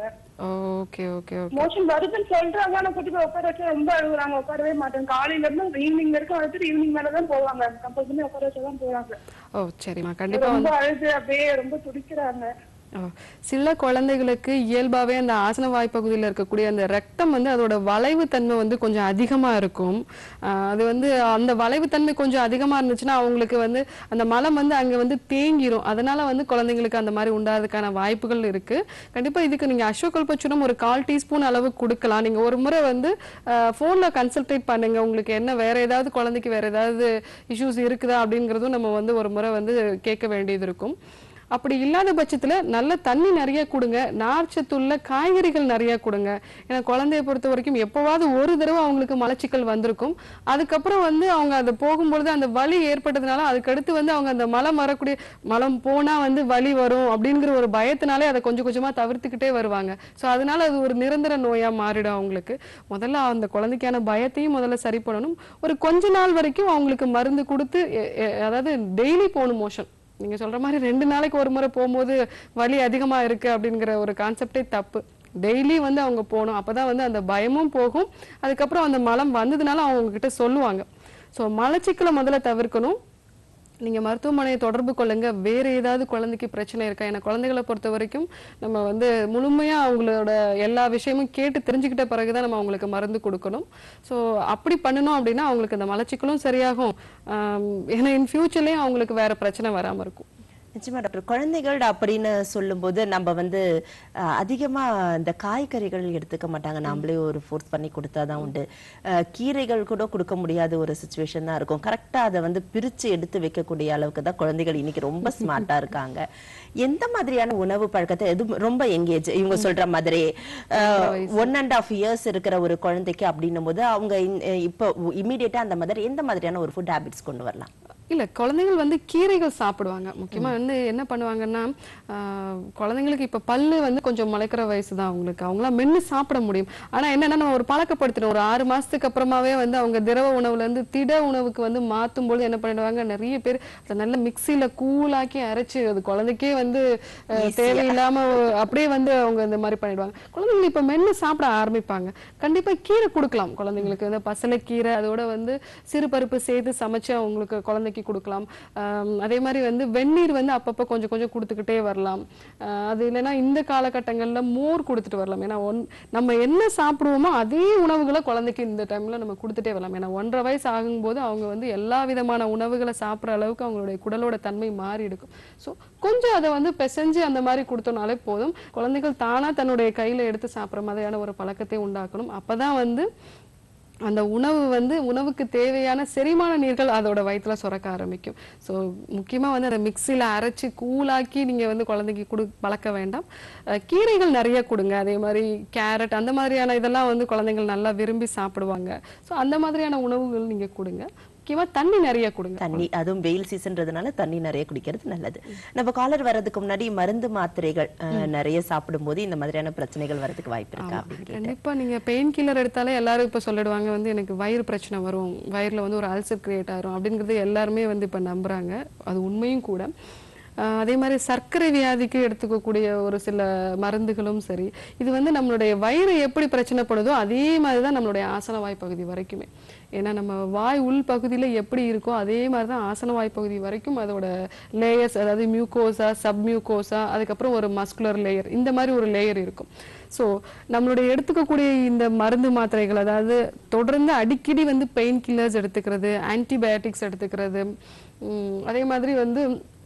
ஓகே ஓகே ஓகே மோஷன் வருதுன்னு சொல்றாங்க ஆனா கூட்டி போய் உட்கார வச்சா ரொம்ப அழுகுறாங்க உட்காரவே மாட்டாங்க காலையில இருந்து ஈவினிங் வரைக்கும் அழுத்துட்டு ஈவினிங் மேல தான் போவாங்க கம்பல்சரி உட்கார வச்சா தான் போவாங்க ஓ சரிம்மா கண்டிப்பா ரொம்ப அழுது அப்படியே ரொம்ப துடிக்கிறாங்க ஓ, சில குழந்தைகளுக்கு இயல்பாவே அந்த ஆசன வாய் பகுதியில் இருக்கக்கூடிய அந்த ரத்தம் வந்து அதோட வளைவு தன்மை வந்து கொஞ்சம் அதிகமா இருக்கும் ஆஹ் அது வந்து அந்த வளைவு தன்மை கொஞ்சம் அதிகமா இருந்துச்சுன்னா அவங்களுக்கு வந்து அந்த மலம் வந்து அங்க வந்து தேங்கிரும் அதனால வந்து குழந்தைங்களுக்கு அந்த மாதிரி உண்டாகிறதுக்கான வாய்ப்புகள் இருக்கு கண்டிப்பா இதுக்கு நீங்க அஸ்வகல்பச்சுரம் ஒரு கால் டீஸ்பூன் அளவு கொடுக்கலாம் நீங்க ஒரு முறை வந்து போன்ல கன்சல்டேட் பண்ணுங்க உங்களுக்கு என்ன வேற ஏதாவது குழந்தைக்கு வேற ஏதாவது இஷ்யூஸ் இருக்குதா அப்படிங்கறதும் நம்ம வந்து ஒரு முறை வந்து கேட்க வேண்டியது இருக்கும் அப்படி இல்லாத பட்சத்துல நல்ல தண்ணி நிறைய கொடுங்க நார்ச்சத்துள்ள காய்கறிகள் நிறைய கொடுங்க ஏன்னா குழந்தைய பொறுத்த வரைக்கும் எப்பவாவது ஒரு தடவை அவங்களுக்கு மலச்சிக்கல் வந்திருக்கும் அதுக்கப்புறம் வந்து அவங்க அது போகும்பொழுது அந்த வலி ஏற்பட்டதுனால அதுக்கடுத்து வந்து அவங்க அந்த மலம் வரக்கூடிய மலம் போனா வந்து வலி வரும் அப்படிங்கிற ஒரு பயத்தினாலே அதை கொஞ்சம் கொஞ்சமா தவிர்த்துக்கிட்டே வருவாங்க ஸோ அதனால அது ஒரு நிரந்தர நோயா மாறிடும் அவங்களுக்கு முதல்ல அந்த குழந்தைக்கான பயத்தையும் முதல்ல சரி பண்ணணும் ஒரு கொஞ்ச நாள் வரைக்கும் அவங்களுக்கு மருந்து கொடுத்து எ- எ- அதாவது டெய்லி போகணும் மோஷன் நீங்க சொல்ற மாதிரி ரெண்டு நாளைக்கு ஒரு முறை போகும்போது வலி அதிகமா இருக்கு அப்படிங்கிற ஒரு கான்செப்டே தப்பு டெய்லி வந்து அவங்க போகணும் அப்பதான் வந்து அந்த பயமும் போகும் அதுக்கப்புறம் அந்த மலம் வந்ததுனால அவங்க கிட்ட சொல்லுவாங்க ஸோ மலச்சிக்கலை முதல்ல தவிர்க்கணும் நீங்க மருத்துவமனையை தொடர்பு கொள்ளுங்க வேற ஏதாவது குழந்தைக்கு பிரச்சனை இருக்கா ஏன்னா குழந்தைகளை பொறுத்த வரைக்கும் நம்ம வந்து முழுமையா அவங்களோட எல்லா விஷயமும் கேட்டு தெரிஞ்சுக்கிட்ட பிறகுதான் நம்ம அவங்களுக்கு மருந்து கொடுக்கணும் ஸோ அப்படி பண்ணணும் அப்படின்னா அவங்களுக்கு இந்த மலச்சிக்கலும் சரியாகும் ஆம், ஏன்னா இன் ஃபியூச்சர்லயும் அவங்களுக்கு வேற பிரச்சனை வராம இருக்கும் நிச்சயமா டாக்டர் குழந்தைகள் அப்படின்னு சொல்லும்போது நம்ம வந்து அஹ், அதிகமா இந்த காய்கறிகள் எடுத்துக்க மாட்டாங்க நாமளே ஒரு ஃபோர்ஸ் பண்ணி கொடுத்தாதான் உண்டு அஹ், கீரைகள் கூட கொடுக்க முடியாத ஒரு சுச்சுவேஷன் தான் இருக்கும் கரெக்டா அதை வந்து பிரிச்சு எடுத்து வைக்கக்கூடிய அளவுக்கு தான் குழந்தைகள் இன்னைக்கு ரொம்ப ஸ்மார்ட்டா இருக்காங்க எந்த மாதிரியான உணவு பழக்கத்தை எது ரொம்ப எங்கேஜ் இவங்க சொல்ற மாதிரி ஒன் அண்ட் ஆஃப் இயர்ஸ் இருக்கிற ஒரு குழந்தைக்கு அப்படின்னும் போது அவங்க இந்த- இப்போ இமீடியட்டா அந்த மாதிரி எந்த மாதிரியான ஒரு ஃபுட் ஹேபிட்ஸ் கொண்டு வரலாம் இல்ல குழந்தைகள் வந்து கீரைகள் சாப்பிடுவாங்க முக்கியமா வந்து என்ன பண்ணுவாங்கன்னா ஆஹ், குழந்தைங்களுக்கு இப்ப பல்லு வந்து கொஞ்சம் முளைக்கிற வயசு தான் அவங்களுக்கு அவங்களாம் மென்னு சாப்பிட முடியும் ஆனா என்னன்னா நம்ம ஒரு பழக்கப்படுத்தணும் ஒரு ஆறு மாசத்துக்கு அப்புறமாவே வந்து அவங்க திரவ உணவுல இருந்து திட உணவுக்கு வந்து மாத்தும் பொழுது என்ன பண்ணிடுவாங்க நிறைய பேர் அதை நல்ல மிக்சியில கூலாக்கி அரைச்சு அது குழந்தைக்கே வந்து அஹ், தேவையில்லாம அப்படியே வந்து அவங்க இந்த மாதிரி பண்ணிடுவாங்க குழந்தைங்க இப்ப மென்னு சாப்பிட ஆரம்பிப்பாங்க கண்டிப்பா கீரை கொடுக்கலாம் குழந்தைங்களுக்கு வந்து பசலைக்கீரை அதோட வந்து சிறு பருப்பு சேர்த்து சமைச்சு அவங்களுக்கு குழந்தைக்கு கொடுக்கலாம் ஆம், அதே மாதிரி வந்து வெந்நீர் வந்து அப்பப்போ கொஞ்சம் கொஞ்சம் கொடுத்துக்கிட்டே வரலாம் ஆஹ் அது இல்லைன்னா இந்த காலகட்டங்கள்ல மோர் கொடுத்துட்டு வரலாம் ஏன்னா ஒன் நம்ம என்ன சாப்பிடுவோமோ அதே உணவுகளை குழந்தைக்கு இந்த டைம்ல நம்ம கொடுத்துட்டே வரலாம் ஏன்னா ஒன்றரை வயசு ஆகும்போது அவங்க வந்து எல்லா விதமான உணவுகளை சாப்பிட்ற அளவுக்கு அவங்களுடைய குடலோட தன்மை மாறி இருக்கும் ஸோ கொஞ்சம் அதை வந்து பிசைஞ்சு அந்த மாதிரி கொடுத்தோம்னாலே போதும் குழந்தைகள் தானா தன்னுடைய கையில எடுத்து சாப்பிட்ற மாதிரியான ஒரு பழக்கத்தை உண்டாக்கணும் அப்பதான் வந்து அந்த உணவு வந்து உணவுக்கு தேவையான செரிமான நீர்கள் அதோட வயித்துல சுரக்க ஆரம்பிக்கும் ஸோ முக்கியமா வந்து அதை மிக்சியில் அரைச்சு கூலாக்கி நீங்க வந்து குழந்தைக்கு கொடு பழக்க வேண்டாம் அஹ் கீரைகள் நிறைய கொடுங்க அதே மாதிரி கேரட் அந்த மாதிரியான இதெல்லாம் வந்து குழந்தைகள் நல்லா விரும்பி சாப்பிடுவாங்க ஸோ அந்த மாதிரியான உணவுகள் நீங்க கொடுங்க முக்கியமா தண்ணி நிறைய கொடுங்க தண்ணி அதுவும் வெயில் சீசன்றதுனால தண்ணி நிறைய குடிக்கிறது நல்லது நம்ம காலர் வர்றதுக்கு முன்னாடி மருந்து மாத்திரைகள் அஹ், நிறைய சாப்பிடும்போது இந்த மாதிரியான பிரச்சனைகள் வரதுக்கு வாய்ப்பு இருக்கா அப்படின்னு கேட்டேன். கண்டிப்பா நீங்க பெயின் கில்லர் எடுத்தாலே எல்லாரும் இப்ப சொல்லிடுவாங்க வந்து எனக்கு வயிறு பிரச்சனை வரும் வயிறுல வந்து ஒரு அல்சர் கிரியேட் ஆயிரும் அப்படிங்கிறது எல்லாருமே வந்து இப்ப நம்புறாங்க அது உண்மையும் கூட ஆஹ் அதே மாதிரி சர்க்கரை வியாதிக்கு எடுத்துக்கக்கூடிய ஒரு சில மருந்துகளும் சரி இது வந்து நம்மளுடைய வயிறு எப்படி பிரச்சனைப்படுதோ அதே மாதிரி தான் நம்மளுடைய ஆசன வாய் பகுதி வரைக்குமே ஏன்னா நம்ம வாய் உள் பகுதியில எப்படி இருக்கோ அதே மாதிரி தான் ஆசன வாய் பகுதி வரைக்கும் அதோட லேயர்ஸ் அதாவது மியூகோசா சப் மியூகோசா அதுக்கப்புறம் ஒரு மஸ்குலர் லேயர் இந்த மாதிரி ஒரு லேயர் இருக்கும் ஸோ நம்மளுடைய எடுத்துக்கக்கூடிய இந்த மருந்து மாத்திரைகள் அதாவது தொடர்ந்து அடிக்கடி வந்து பெயின் கில்லர்ஸ் எடுத்துக்கிறது ஆன்டிபயோட்டிக்ஸ் எடுத்துக்கிறது உம், அதே மாதிரி வந்து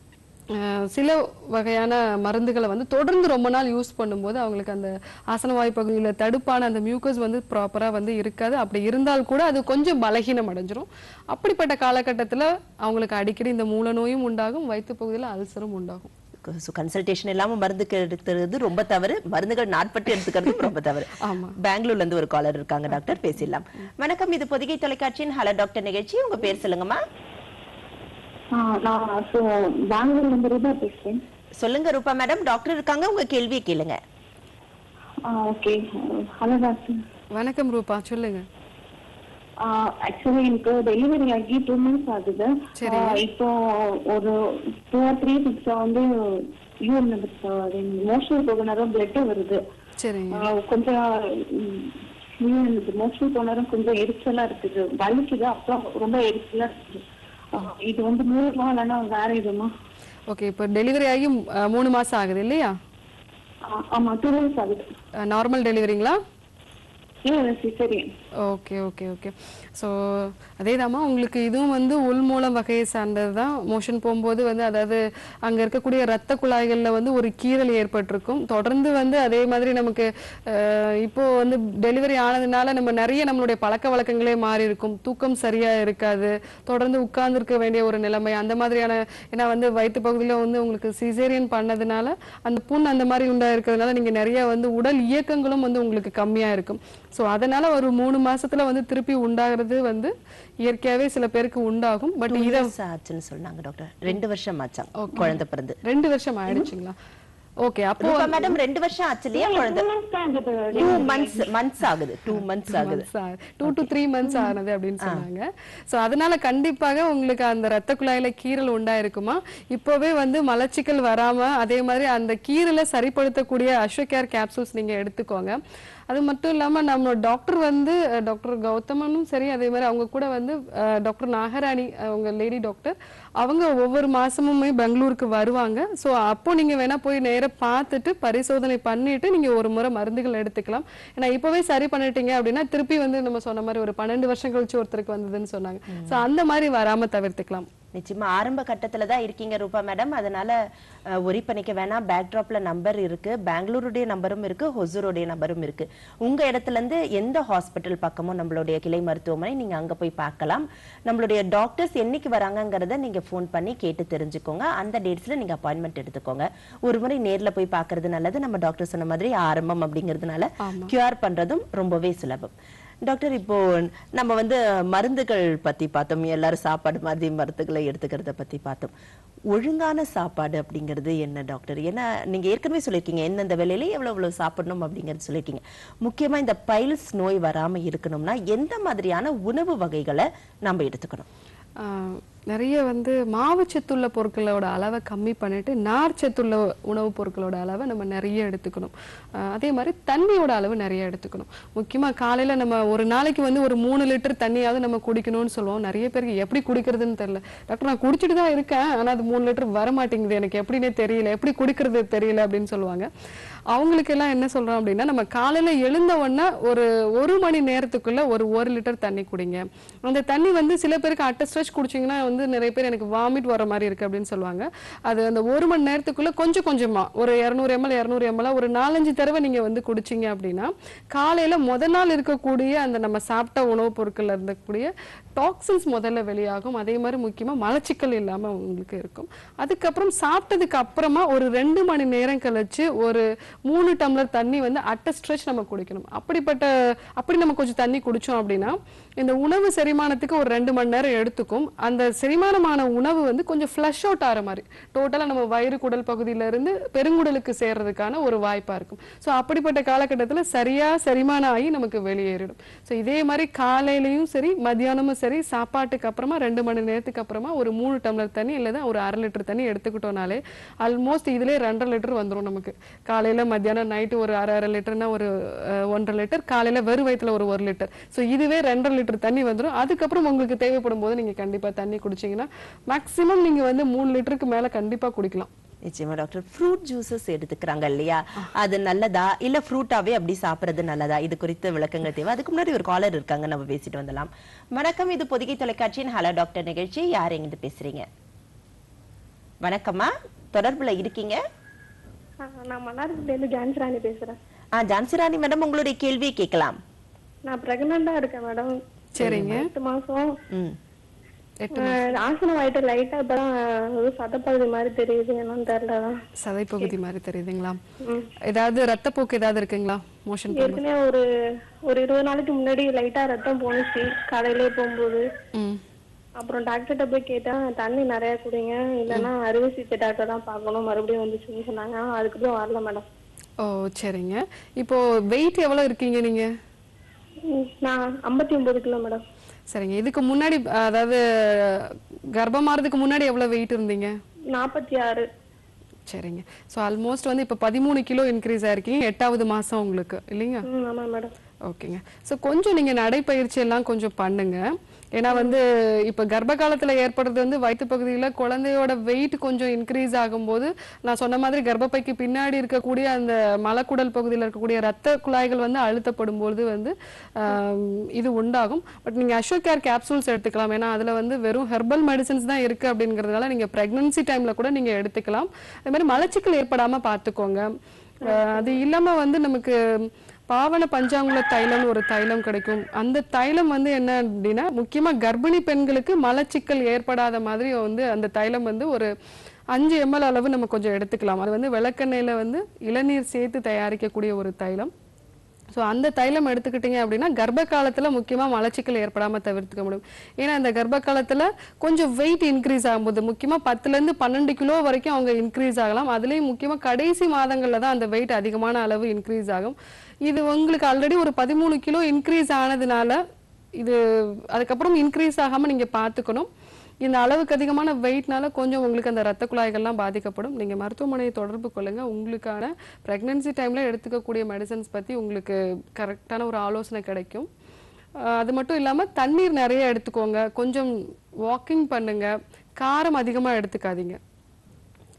அஹ், சில வகையான மருந்துகளை வந்து தொடர்ந்து ரொம்ப நாள் யூஸ் பண்ணும்போது அவங்களுக்கு அந்த ஆசனவாய் பகுதியில் தடுப்பான அந்த மியூக்கஸ் வந்து ப்ராப்பராக வந்து இருக்காது அப்படி இருந்தால் கூட அது கொஞ்சம் பலகீனம் அடைஞ்சிரும் அப்படிப்பட்ட காலகட்டத்தில் அவங்களுக்கு அடிக்கடி இந்த மூல நோயும் உண்டாகும் வயிற்று பகுதியில் அல்சரும் உண்டாகும் ஸோ கன்சல்டேஷன் இல்லாம மருந்துக்கு எடுக்கிறது ரொம்ப தவறு மருந்துகள் நாட்பட்டு எடுத்துக்கிறதும் ரொம்ப தவறு ஆமா. பெங்களூர்ல இருந்து ஒரு காலர் இருக்காங்க டாக்டர் பேசிடலாம் வணக்கம் இது பொதிகை தொலைக்காட்சியின் ஹலோ டாக்டர் நிகழ்ச்சி உங்க பேர் சொல்லுங்கம்மா ஆ, நான் so பெங்களூர்ல இருந்து ரூபா பேசுறேன் சொல்லுங்க ரூபா மேடம் டாக்டர் இருக்காங்க உங்க கேள்வியை கேளுங்க ஓகே ஹலோ டாக்டர் வணக்கம் ரூபா சொல்லுங்க ஆக்சுவலி எனக்கு டெலிவரி ஆகி டூ மந்த்ஸ் ஆகுது சரி. ஆ, இப்போ ஒரு டூ ஆர் த்ரீ வீக்ஸ் வந்து யூரின் மோஷன் போக நேரம் பிளட் வருது சரிங்க ஆ, கொஞ்சம் மோஷன் போன நேரம் கொஞ்சம் எரிச்சலா இருக்குது வலிக்குது அப்புறம் ரொம்ப எரிச்சலா இருக்குது ஆ, இது வந்து மூணுமா இல்லைன்னா வேற எதுமா ஓகே இப்போ டெலிவரி ஆகி அஹ், மூணு மாசம் ஆகுது இல்லையா ஆமா டூ மந்த்ஸ் ஆகுது நார்மல் டெலிவரிங்களா இல்ல சரி ஓகே ஓகே ஓகே ஸோ அதேதாம்மா உங்களுக்கு இதுவும் வந்து உள்மூலம் வகையை சார்ந்தது தான் மோஷன் போகும்போது வந்து அதாவது அங்கே இருக்கக்கூடிய ரத்த குழாய்களில் வந்து ஒரு கீறல் ஏற்பட்டிருக்கும் தொடர்ந்து வந்து அதே மாதிரி நமக்கு அஹ், இப்போ வந்து டெலிவரி ஆனதுனால நம்ம நிறைய நம்மளுடைய பழக்க வழக்கங்களே மாறி இருக்கும் தூக்கம் சரியா இருக்காது தொடர்ந்து உட்கார்ந்துருக்க வேண்டிய ஒரு நிலைமை அந்த மாதிரியான ஏன்னா வந்து வயிற்று பகுதியில் வந்து உங்களுக்கு சிசேரியன் பண்ணதுனால அந்த புண் அந்த மாதிரி உண்டா இருக்கிறதுனால நீங்க நிறைய வந்து உடல் இயக்கங்களும் வந்து உங்களுக்கு கம்மியா இருக்கும் ஸோ அதனால ஒரு மூணு மாசத்துல வந்து திருப்பி உண்டாகிறது வந்து இயற்கையாவே சில பேருக்கு உண்டாகும் பட் Two இதை years ஆச்சுன்னு சொன்னாங்க டாக்டர் ரெண்டு வருஷம் ஆச்சாம் குழந்தை பிறந்து ரெண்டு வருஷம் ஆயிடுச்சுங்களா ஓகே அப்போ ரூபா மேடம் ரெண்டு வருஷம் ஆச்சு இல்லையா குழந்தை டூ மந்த்ஸ் மந்த்ஸ் ஆகுது டூ மந்த்ஸ் ஆகுது டூ டு த்ரீ மந்த்ஸ் ஆனது அப்படின்னு சொன்னாங்க ஸோ அதனால கண்டிப்பாக உங்களுக்கு அந்த ரத்த குழாயில கீறல் உண்டாயிருக்குமா இப்போவே வந்து மலச்சிக்கல் வராம அதே மாதிரி அந்த கீறலை சரிப்படுத்தக்கூடிய அஸ்வகேர் கேப்சூல்ஸ் நீங்க எடுத்துக்கோங்க அது மட்டும் இல்லாம நம்ம டாக்டர் வந்து அஹ், டாக்டர் கௌதமனும் சரி அதே மாதிரி அவங்க கூட வந்து அஹ், டாக்டர் நாகராணி அவங்க லேடி டாக்டர் அவங்க ஒவ்வொரு மாசமுமே பெங்களூருக்கு வருவாங்க ஸோ அப்போ நீங்க வேணா போய் நேரா பார்த்துட்டு பரிசோதனை பண்ணிட்டு நீங்க ஒரு முறை மருந்துகள் எடுத்துக்கலாம் ஏன்னா இப்பவே சரி பண்ணிட்டீங்க அப்படின்னா திருப்பி வந்து நம்ம சொன்ன மாதிரி ஒரு பன்னெண்டு வருஷம் கழிச்சு ஒருத்தருக்கு வந்ததுன்னு சொன்னாங்க ஸோ அந்த மாதிரி வராம தவிர்த்துக்கலாம் நிச்சயமா ஆரம்ப கட்டத்துல தான் இருக்கீங்க ரூபா மேடம் அதனால அஹ், worry பண்ணிக்க வேணாம் பேக்ட்ராப்ல நம்பர் இருக்கு பெங்களூருடைய நம்பரும் இருக்கு ஹொசூருடைய நம்பரும் இருக்கு உங்க இடத்துல இருந்து எந்த ஹாஸ்பிட்டல் பக்கமோ நம்மளுடைய கிளை மருத்துவமனை நீங்க அங்க போய் பார்க்கலாம் நம்மளுடைய டாக்டர்ஸ் என்னைக்கு வராங்கங்கிறத நீங்க ஃபோன் பண்ணி கேட்டு தெரிஞ்சுக்கோங்க அந்த டேட்ஸ்ல நீங்க அப்பாயின்மெண்ட் எடுத்துக்கோங்க ஒரு முறை நேர்ல போய் பார்க்கிறது நல்லது நம்ம டாக்டர் சொன்ன மாதிரி ஆரம்பம் அப்படிங்கிறதுனால கியூர் பண்றதும் ரொம்பவே சுலபம் டாக்டர் இப்போ நம்ம வந்து மருந்துகள் பத்தி பார்த்தோம் எல்லாரும் சாப்பாடு மாதிரி மருந்துகளை எடுத்துக்கிறத பத்தி பார்த்தோம் ஒழுங்கான சாப்பாடு அப்படிங்கிறது என்ன டாக்டர் ஏன்னா நீங்க ஏற்கனவே சொல்லியிருக்கீங்க எந்தெந்த வேலையில எவ்வளவு எவ்வளவு சாப்பிடணும் அப்படிங்கிறது சொல்லியிருக்கீங்க முக்கியமா இந்த பைல்ஸ் நோய் வராம இருக்கணும்னா எந்த மாதிரியான உணவு வகைகளை நம்ம எடுத்துக்கணும் ஆஹ் நிறைய வந்து மாவுச்சத்துள்ள பொருட்களோட அளவை கம்மி பண்ணிட்டு நார்ச்சத்துள்ள உணவுப் பொருட்களோட அளவை நம்ம நிறைய எடுத்துக்கணும் ஆஹ் அதே மாதிரி தண்ணியோட அளவு நிறைய எடுத்துக்கணும் முக்கியமா காலையில நம்ம ஒரு நாளைக்கு வந்து ஒரு மூணு லிட்டர் தண்ணியாவது நம்ம குடிக்கணும்னு சொல்லுவோம் நிறைய பேருக்கு எப்படி குடிக்கிறதுன்னு தெரியல டாக்டர் நான் குடிச்சிட்டு தான் இருக்கேன் ஆனா அது மூணு லிட்டர் வர மாட்டேங்குது எனக்கு எப்படின்னே தெரியல எப்படி குடிக்கிறது தெரியல அப்படின்னு சொல்லுவாங்க அவங்களுக்கு எல்லாம் என்ன சொல்றோம் அப்படின்னா நம்ம காலையில எழுந்த உடனே ஒரு ஒரு மணி நேரத்துக்குள்ள ஒரு ஒரு லிட்டர் தண்ணி குடிங்க அந்த தண்ணி வந்து சில பேருக்கு அட்ட ஸ்ட்ரெச் குடிச்சீங்கன்னா வந்து நிறைய பேர் எனக்கு வாமிட் வர மாதிரி இருக்கு அப்படின்னு சொல்லுவாங்க அது அந்த ஒரு மணி நேரத்துக்குள்ள கொஞ்சம் கொஞ்சமா ஒரு இரநூறு எம்எல் இரநூறு எம்எல் ஒரு நாலஞ்சு தடவை நீங்க வந்து குடிச்சீங்க அப்படின்னா காலையில முத நாள் இருக்கக்கூடிய அந்த நம்ம சாப்பிட்ட உணவுப் பொருட்கள்ல இருக்கக்கூடிய டாக்ஸின்ஸ் முதல்ல வெளியாகும் அதே மாதிரி முக்கியமா மலச்சிக்கல் இல்லாம உங்களுக்கு இருக்கும் அதுக்கப்புறம் சாப்பிட்டதுக்கு அப்புறமா ஒரு ரெண்டு மணி நேரம் கழிச்சு ஒரு மூணு டம்ளர் தண்ணி வந்து அட்ட ஸ்ட்ரெச் நம்ம குடிக்கணும் அப்படிப்பட்ட அப்படி நம்ம கொஞ்சம் தண்ணி குடிச்சோம் அப்படின்னா இந்த உணவு செரிமானத்துக்கு ஒரு ரெண்டு மணி நேரம் எடுத்துக்கும் அந்த செரிமானமான உணவு வந்து கொஞ்சம் ஃப்ளஷ் அவுட் ஆகிற மாதிரி டோட்டலாக நம்ம வயிறு குடல் பகுதியில இருந்து பெருங்குடலுக்கு சேர்றதுக்கான ஒரு வாய்ப்பா இருக்கும் ஸோ அப்படிப்பட்ட காலகட்டத்துல சரியா செரிமானம் ஆகி நமக்கு வெளியேறிடும் ஸோ இதே மாதிரி காலையிலயும் சரி மத்தியானமும் சரி சாப்பாட்டுக்கு அப்புறமா ரெண்டு மணி நேரத்துக்கு அப்புறமா ஒரு மூணு டம்ளர் தண்ணி இல்லைன்னா ஒரு அரை லிட்டர் தண்ணி எடுத்துக்கிட்டோம்னாலே ஆல்மோஸ்ட் இதுலயே ரெண்டரை லிட்டர் வந்துரும் நமக்கு காலையில மத்தியானம் நைட்டு ஒரு அரை அரை லிட்டர்னா ஒரு அஹ், ஒன்றரை லிட்டர் காலையில வெறும் வயித்துல ஒரு ஒரு லிட்டர் ஸோ இதுவே ரெண்டரை லிட்டர் தண்ணி வந்துரும் அதுக்கப்புறம் உங்களுக்கு தேவைப்படும் போது நீங்க கண்டிப்பா தண்ணி குடிச்சீங்கன்னா மேக்ஸிமம் நீங்க வந்து மூணு லிட்டருக்கு மேல கண்டிப்பா குடிக்கலாம் நிச்சயமா டாக்டர் ஃப்ரூட் ஜூசஸ் எடுத்துக்கிறாங்க இல்லையா அது நல்லதா இல்ல ஃப்ரூட்டாவே அப்படி சாப்பிடுறது நல்லதா இது குறித்த விளக்கங்கள் தேவை அதுக்கு முன்னாடி ஒரு காலர் இருக்காங்க நம்ம பேசிட்டு வந்துடலாம் வணக்கம் இது பொதிகை தொலைக்காட்சியின் ஹலோ டாக்டர் நிகழ்ச்சி யார் எங்கிட்டு பேசுறீங்க வணக்கம்மா தொடர்புல இருக்கீங்க ஆ, நான் மன்னார்குடியில இருந்து ஜான்சி ராணி பேசுறேன் ஆ ஜான்சிராணி மேடம் உங்களுடைய கேள்வியை கேட்கலாம் நான் பிரெக்னண்டா இருக்கேன் மேடம் சரிங்க எட்டு மாசம் ம் எட்டு ஆசனம் ஆயிட்டு லைட்டா இப்பதான் ஒரு சதப்பகுதி மாதிரி தெரியுது என்னன்னு தெரியலதான் சதைப்பகுதி மாதிரி தெரியுதுங்களா ஏதாவது ரத்தப்போக்கு ஏதாவது இருக்குங்களா மோஷன் ஏற்கனவே ஒரு ஒரு இருபது நாளைக்கு முன்னாடி லைட்டா ரத்தம் போணுச்சு காலையிலே போகும்போது ம் அப்புறம் டாக்டர்கிட்ட போய் கேட்டேன் தண்ணி நிறைய குடிங்க இல்லைன்னா அறுவை சிகிச்சை டாக்டர் தான் பார்க்கணும் மறுபடியும் வந்துச்சுன்னு சொன்னாங்க அதுக்கப்புறம் வரல மேடம் ஓ சரிங்க இப்போ வெயிட் எவ்வளவு இருக்கீங்க நீங்க நான் ஐம்பத்தி ஒன்பது கிலோ மேடம் சரிங்க இதுக்கு முன்னாடி அதாவது கர்ப்பமாறதுக்கு முன்னாடி எவ்வளவு வெயிட் இருந்தீங்க நாற்பத்தி ஆறு சரிங்க ஸோ ஆல்மோஸ்ட் வந்து இப்போ பதிமூணு கிலோ இன்க்ரீஸ் ஆயிருக்கீங்க எட்டாவது மாசம் உங்களுக்கு இல்லைங்க ம் ஆமா மேடம் ஓகேங்க ஸோ கொஞ்சம் நீங்க நடைப்பயிற்சி எல்லாம் கொஞ்சம் பண்ணுங்க ஏன்னா வந்து இப்போ கர்ப்ப காலத்துல ஏற்படுறது வந்து வயிற்று பகுதியில குழந்தையோட வெயிட் கொஞ்சம் இன்க்ரீஸ் ஆகும்போது நான் சொன்ன மாதிரி கர்ப்பப்பைக்கு பின்னாடி இருக்கக்கூடிய அந்த மலக்குடல் பகுதியில் இருக்கக்கூடிய ரத்த குழாய்கள் வந்து அழுத்தப்படும் பொழுது வந்து ஆம், இது உண்டாகும் பட் நீங்க அஷோகேர் கேப்சூல்ஸ் எடுத்துக்கலாம் ஏன்னா அதுல வந்து வெறும் ஹெர்பல் மெடிசன்ஸ் தான் இருக்கு அப்படிங்கிறதுனால நீங்க பிரெக்னன்சி டைம்ல கூட நீங்க எடுத்துக்கலாம் அதே மாதிரி மலச்சிக்கல் ஏற்படாம பார்த்துக்கோங்க அஹ், அது இல்லாம வந்து நமக்கு பாவன பஞ்சாங்குல தைலம்னு ஒரு தைலம் கிடைக்கும் அந்த தைலம் வந்து என்ன அப்படின்னா முக்கியமா கர்ப்பிணி பெண்களுக்கு மலச்சிக்கல் ஏற்படாத மாதிரி வந்து அந்த தைலம் வந்து ஒரு அஞ்சு எம்எல் அளவு நம்ம கொஞ்சம் எடுத்துக்கலாம் அது வந்து விளக்கெண்ணெயில வந்து இளநீர் சேர்த்து தயாரிக்கக்கூடிய ஒரு தைலம் ஸோ அந்த தைலம் எடுத்துக்கிட்டீங்க அப்படின்னா கர்ப்ப காலத்துல முக்கியமா மலச்சிக்கல் ஏற்படாம தவிர்த்துக்க முடியும் ஏன்னா அந்த கர்ப்ப காலத்துல கொஞ்சம் வெயிட் இன்க்ரீஸ் ஆகும்போது முக்கியமா பத்துல இருந்து பன்னெண்டு கிலோ வரைக்கும் அவங்க இன்க்ரீஸ் ஆகலாம் அதுலயும் முக்கியமா கடைசி மாதங்கள்ல தான் அந்த வெயிட் அதிகமான அளவு இன்க்ரீஸ் ஆகும் இது உங்களுக்கு ஆல்ரெடி ஒரு பதிமூணு கிலோ இன்க்ரீஸ் ஆனதுனால இது அதுக்கப்புறம் இன்க்ரீஸ் ஆகாம நீங்க பார்த்துக்கணும் இந்த அளவுக்கு அதிகமான வெயிட்னால கொஞ்சம் உங்களுக்கு அந்த ரத்த குழாய்கள்லாம் பாதிக்கப்படும் நீங்க மருத்துவமனையை தொடர்பு கொள்ளுங்க உங்களுக்கான பிரெக்னன்சி டைம்ல எடுத்துக்கக்கூடிய மெடிசன்ஸ் பத்தி உங்களுக்கு கரெக்டான ஒரு ஆலோசனை கிடைக்கும் அஹ் அது மட்டும் இல்லாம தண்ணீர் நிறைய எடுத்துக்கோங்க கொஞ்சம் வாக்கிங் பண்ணுங்க காரம் அதிகமா எடுத்துக்காதீங்க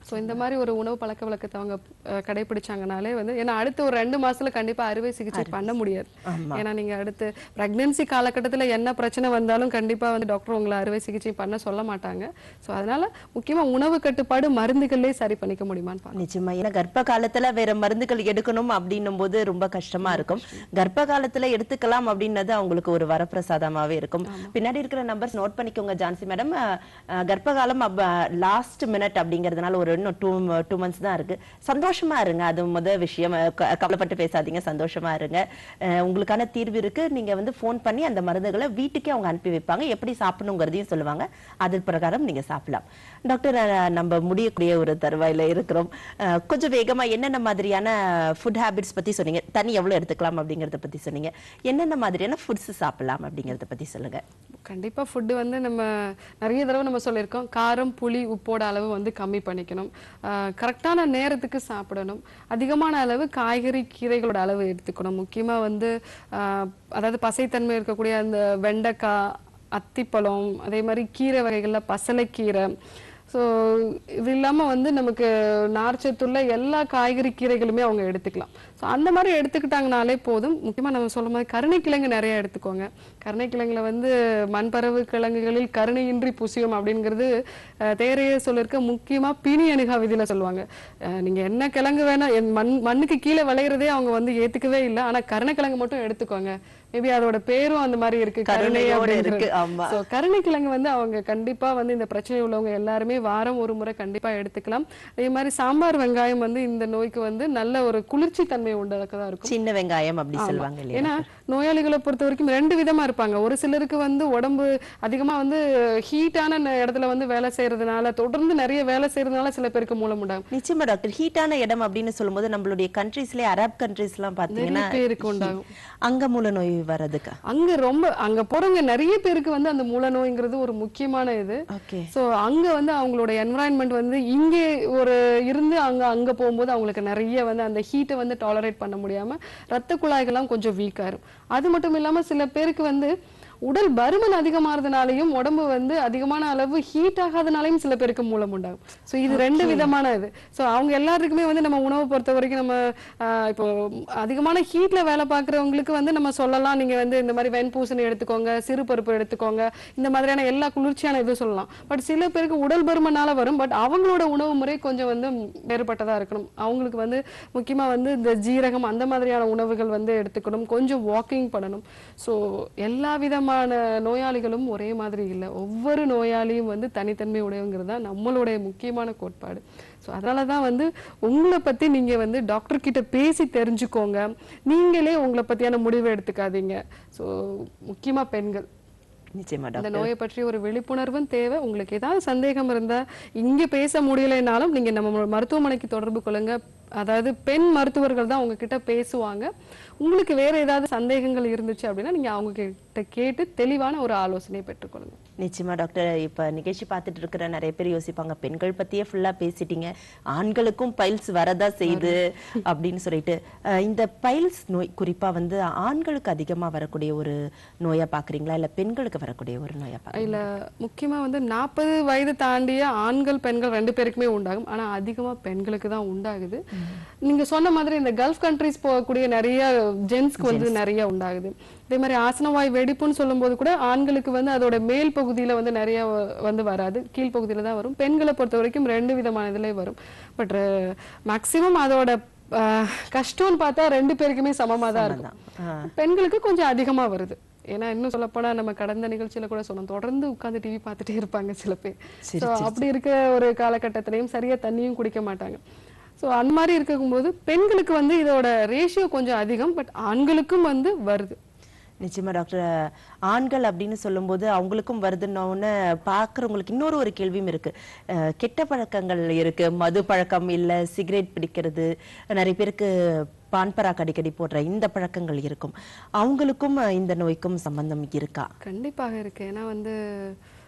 ஸோ இந்த மாதிரி ஒரு உணவு பழக்க வழக்கத்தை அவங்க அஹ், கடைபிடிச்சாங்கனாலே வந்து ஏன்னா அடுத்த ஒரு ரெண்டு மாசத்துல கண்டிப்பா அறுவை சிகிச்சை பண்ண முடியாது ஏன்னா நீங்க அடுத்து பிரெக்னன்சி காலகட்டத்துல என்ன பிரச்சனை வந்தாலும் கண்டிப்பா வந்து டாக்டர் உங்களை அறுவை சிகிச்சை பண்ண சொல்ல மாட்டாங்க ஸோ அதனால முக்கியமா உணவு கட்டுப்பாடு மருந்துகளே சரி பண்ணிக்க முடியுமான்னு பார்க்கணும் நிச்சயமா ஏன்னா கர்ப்ப காலத்துல வேற மருந்துகள் எடுக்கணும் அப்படின்னும் போது ரொம்ப கஷ்டமா இருக்கும் கர்ப்ப காலத்துல எடுத்துக்கலாம் அப்படின்னது அவங்களுக்கு ஒரு வரப்பிரசாதமாவே இருக்கும் பின்னாடி இருக்கிற நம்பர்ஸ் நோட் பண்ணிக்கோங்க ஜான்சி மேடம் கர்ப்ப காலம் லாஸ்ட் மினிட் அப்படிங்கறதுனால ஒரு இன்னும் டூ டூ மந்த்ஸ் தான் இருக்கு சந்தோஷமா இருங்க அது முத விஷயம் அஹ், க- கவலைப்பட்டு பேசாதீங்க சந்தோஷமா இருங்க அஹ், உங்களுக்கான தீர்வு இருக்கு நீங்க வந்து ஃபோன் பண்ணி அந்த மருந்துகளை வீட்டுக்கே அவங்க அனுப்பி வைப்பாங்க எப்படி சாப்பிடணுங்கிறதையும் சொல்லுவாங்க அது பிரகாரம் நீங்க சாப்பிடலாம் டாக்டர் அஹ், நம்ம முடியக்கூடிய ஒரு தருவாயில இருக்கிறோம் அஹ், கொஞ்சம் வேகமா என்னென்ன மாதிரியான ஃபுட் ஹேபிட்ஸ் பத்தி சொன்னீங்க தண்ணி எவ்வளவு எடுத்துக்கலாம் அப்படிங்கறத பத்தி சொன்னீங்க என்னென்ன மாதிரியான ஃபுட்ஸ் சாப்பிடலாம் அப்படிங்கறத பத்தி சொல்லுங்க கண்டிப்பா ஃபுட்டு வந்து நம்ம நிறைய தடவை நம்ம சொல்லியிருக்கோம் காரம் புளி உப்போட அளவு வந்து கம்மி பண்ணிக்கணும் கரெக்டான நேரத்துக்கு சாப்பிடணும் அதிகமான அளவு காய்கறி கீரைகளோட அளவு எடுத்துக்கணும் முக்கியமா வந்து ஆஹ், அதாவது பசைத்தன்மை இருக்கக்கூடிய அந்த வெண்டைக்காய் அத்திப்பழம் அதே மாதிரி கீரை வகைகள்ல பசலைக்கீரை ஸோ இது இல்லாமல் வந்து நமக்கு நார்ச்சத்துள்ள எல்லா காய்கறி கீரைகளுமே அவங்க எடுத்துக்கலாம் ஸோ அந்த மாதிரி எடுத்துக்கிட்டாங்கனாலே போதும் முக்கியமாக நம்ம சொல்லும் போது கருணைக்கிழங்கு நிறைய எடுத்துக்கோங்க கருணைக்கிழங்குல வந்து மண்பறவு கிழங்குகளில் கருணையின்றி புசியும் அப்படிங்கிறது அஹ், தேரையே சொல்லியிருக்க முக்கியமாக பிணி அணுகா விதியில் சொல்லுவாங்க அஹ், நீங்க என்ன கிழங்கு வேணா என் மண் மண்ணுக்கு கீழே விளையிறதே அவங்க வந்து ஏத்துக்கவே இல்லை ஆனா கருணைக்கிழங்கு மட்டும் எடுத்துக்கோங்க மேபி அதோட பேரும் அந்த மாதிரி இருக்கு கருணை கருணையோட அப்படிங்கிறது. இருக்கு, ஆமா. So, கருணைக்கிழங்கு வந்து அவங்க கண்டிப்பா வந்து இந்த பிரச்சனை உள்ளவங்க எல்லாருமே வாரம் ஒரு முறை கண்டிப்பா எடுத்துக்கலாம் அதே மாதிரி சாம்பார் வெங்காயம் வந்து இந்த நோய்க்கு வந்து நல்ல ஒரு குளிர்ச்சி தன்மை உண்டாக்கதா இருக்கும் சின்ன வெங்காயம் அப்படி ஆமா. சொல்லுவாங்க இல்லையா ஏன்னா நோயாளிகளை பொறுத்த வரைக்கும் ரெண்டு விதமா இருப்பாங்க ஒரு சிலருக்கு வந்து உடம்பு அதிகமா வந்து ஹீட்டான இடத்துல வந்து வேலை செய்யறதுனால தொடர்ந்து நிறைய வேலை செய்யறதுனால சில பேருக்கு மூலம் உண்டாகும் நிச்சயமா டாக்டர் ஹீட்டான இடம் அப்படின்னு சொல்லும்போது நம்மளுடைய கண்ட்ரீஸ்லயே அரப் கண்ட்ரீஸ் எல்லாம் பாத்தீங்கன்னா நிறைய பேருக்கு உண்டாகும். அங்க மூல நோய் வர்றதுக்கு அங்க ரொம்ப அங்க போறவங்க நிறைய பேருக்கு வந்து அந்த மூல நோய்ங்கிறது ஒரு முக்கியமான இது ஓகே சோ அங்க வந்து அவங்களோட என்வரான்மெண்ட் வந்து இங்கே ஒரு இருந்து அங்க அங்க போகும்போது அவங்களுக்கு நிறைய வந்து அந்த ஹீட்டை வந்து டாலரேட் பண்ண முடியாம ரத்த குழாய்கள்லாம் கொஞ்சம் வீக் ஆயிரும் அது மட்டும் இல்லாம சில பேருக்கு வந்து உடல் பருமன் அதிகமாறதுனாலையும் உடம்பு வந்து அதிகமான அளவு ஹீட் ஆகாதனாலையும் சில பேருக்கு மூலம் உண்டாகும் சோ இது ரெண்டு விதமான இது சோ அவங்க எல்லாருக்குமே வந்து நம்ம உணவை பொறுத்த வரைக்கும் நம்ம ஆஹ், இப்போ அதிகமான ஹீட்ல வேலை பார்க்குறவங்களுக்கு வந்து நம்ம சொல்லலாம் நீங்க வந்து இந்த மாதிரி வெண்பூசணி எடுத்துக்கோங்க சிறு பருப்பு எடுத்துக்கோங்க இந்த மாதிரியான எல்லா குளிர்ச்சியான இது சொல்லலாம் பட் சில பேருக்கு உடல் பருமனால வரும் பட் அவங்களோட உணவு முறை கொஞ்சம் வந்து வேறுபட்டதா இருக்கணும் அவங்களுக்கு வந்து முக்கியமா வந்து இந்த ஜீரகம் அந்த மாதிரியான உணவுகள் வந்து எடுத்துக்கணும் கொஞ்சம் வாக்கிங் பண்ணணும் ஸோ எல்லா விதமான நோயாளிகளும் ஒரே மாதிரி இல்லை ஒவ்வொரு நோயாளியும் வந்து தனித்தன்மை உடையவங்கிறது தான் நம்மளுடைய முக்கியமான கோட்பாடு ஸோ அதனால தான் வந்து உங்களை பத்தி நீங்க வந்து டாக்டர் கிட்ட பேசி தெரிஞ்சுக்கோங்க நீங்களே உங்களை பத்தியான முடிவை எடுத்துக்காதீங்க ஸோ முக்கியமா பெண்கள் நிச்சயமா இந்த டாக்டர் நோயை பற்றி ஒரு விழிப்புணர்வும் தேவை உங்களுக்கு ஏதாவது சந்தேகம் இருந்தா இங்க பேச முடியலைனாலும் நீங்க நம்ம மருத்துவமனைக்கு தொடர்பு கொள்ளுங்க அதாவது பெண் மருத்துவர்கள் தான் உங்ககிட்ட பேசுவாங்க உங்களுக்கு வேற ஏதாவது சந்தேகங்கள் இருந்துச்சு அப்படின்னா நீங்க அவங்க கிட்ட கேட்டு தெளிவான ஒரு ஆலோசனை பெற்றுக்கொள்ளுங்க நிச்சயமா டாக்டர் இப்ப நிகழ்ச்சி பார்த்துட்டு இருக்கிற நிறைய பேர் யோசிப்பாங்க பெண்கள் பத்தியே ஃபுல்லா பேசிட்டீங்க ஆண்களுக்கும் பைல்ஸ் வரதா செய்யுது அப்படின்னு சொல்லிட்டு அஹ், இந்த பைல்ஸ் நோய் குறிப்பா வந்து ஆண்களுக்கு அதிகமா வரக்கூடிய ஒரு நோயா பாக்குறீங்களா இல்ல பெண்களுக்கு வரக்கூடிய ஒரு நோயா பாக்குறீங்களா இல்ல முக்கியமா வந்து நாற்பது வயது தாண்டிய ஆண்கள் பெண்கள் ரெண்டு பேருக்குமே உண்டாகும் ஆனா அதிகமா பெண்களுக்கு தான் உண்டாகுது நீங்க சொன்ன மாதிரி இந்த கல்ஃப் கண்ட்ரிஸ் போகக்கூடிய நிறைய ஜென்ஸ்க்கு வந்து நிறைய உண்டாகுது இதே மாதிரி ஆசனவாய் வெடிப்புன்னு சொல்லும்போது கூட ஆண்களுக்கு வந்து அதோட மேல் பகுதியில வந்து நிறைய வ- வந்து வராது கீழ் பகுதியில தான் வரும் பெண்களை பொறுத்த வரைக்கும் ரெண்டு விதமான இதுல வரும் பட் மேக்சிமம் அதோட அஹ், கஷ்டம்னு பார்த்தா ரெண்டு பேருக்குமே சமமா தான் இருக்கும் பெண்களுக்கு கொஞ்சம் அதிகமா வருது ஏன்னா இன்னும் சொல்ல போனா நம்ம கடந்த நிகழ்ச்சியில கூட சொன்னோம் தொடர்ந்து உட்கார்ந்து டிவி பார்த்துட்டே இருப்பாங்க சில பேர் So, அப்படி இருக்க ஒரு காலகட்டத்திலையும் சரியா தண்ணியும் குடிக்க மாட்டாங்க ஸோ அந்த மாதிரி இருக்கும்போது பெண்களுக்கு வந்து இதோட ரேஷியோ கொஞ்சம் அதிகம் பட் ஆண்களுக்கும் வந்து வருது நிச்சயமா டாக்டர் ஆண்கள் அப்படின்னு சொல்லும்போது அவங்களுக்கும் வருதுன்னொன்னு பாக்குறவங்களுக்கு இன்னொரு ஒரு கேள்வியும் இருக்கு அஹ், கெட்ட பழக்கங்கள் இருக்கு மது பழக்கம் இல்ல சிகரெட் பிடிக்கிறது நிறைய பேருக்கு பான் பராக் அடிக்கடி போடுற இந்த பழக்கங்கள் இருக்கும் அவங்களுக்கும் அஹ், இந்த நோய்க்கும் சம்பந்தம் இருக்கா கண்டிப்பாக இருக்கு ஏன்னா வந்து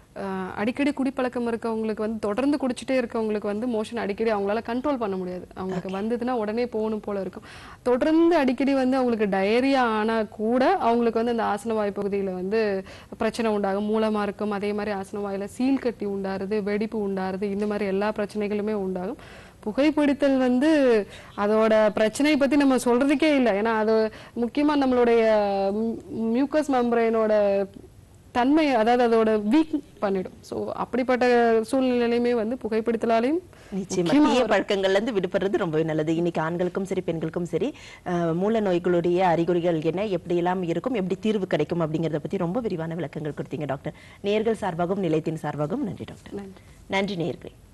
அஹ், அடிக்கடி குடிப்பழக்கம் இருக்கவங்களுக்கு வந்து தொடர்ந்து குடிச்சிட்டே இருக்கவங்களுக்கு வந்து மோஷன் அடிக்கடி அவங்களால கண்ட்ரோல் பண்ண முடியாது அவங்களுக்கு வந்ததுன்னா உடனே போகணும் போல இருக்கும் தொடர்ந்து அடிக்கடி வந்து அவங்களுக்கு டயரியா ஆனா கூட அவங்களுக்கு வந்து அந்த ஆசன வாய் பகுதியில வந்து பிரச்சனை உண்டாகும் மூலமா இருக்கும் அதே மாதிரி ஆசன வாயில சீல் கட்டி உண்டாருது வெடிப்பு உண்டாருது இந்த மாதிரி எல்லா பிரச்சனைகளுமே உண்டாகும் புகைப்பிடித்தல் வந்து அதோட பிரச்சனையை பத்தி நம்ம சொல்றதுக்கே இல்லை ஏன்னா அது முக்கியமா நம்மளுடைய மியூக்கஸ் மெம்பரேனோட தன்மை அதாவது அதோட வீக் பண்ணிடும் ஸோ அப்படிப்பட்ட சூழ்நிலையுமே வந்து புகைப்பிடித்தலாலையும் நிச்சயமா தீய பழக்கங்கள்ல இருந்து விடுபடுறது ரொம்பவே நல்லது இன்னைக்கு ஆண்களுக்கும் சரி பெண்களுக்கும் சரி அஹ், மூல நோய்களுடைய அறிகுறிகள் என்ன எப்படி எல்லாம் இருக்கும் எப்படி தீர்வு கிடைக்கும் அப்படிங்கறத பத்தி ரொம்ப விரிவான விளக்கங்கள் கொடுத்தீங்க டாக்டர் நேர்கள் சார்பாகவும் நிலையத்தின் சார்பாகவும் நன்றி டாக்டர் நன்றி நன்றி நேயர்களே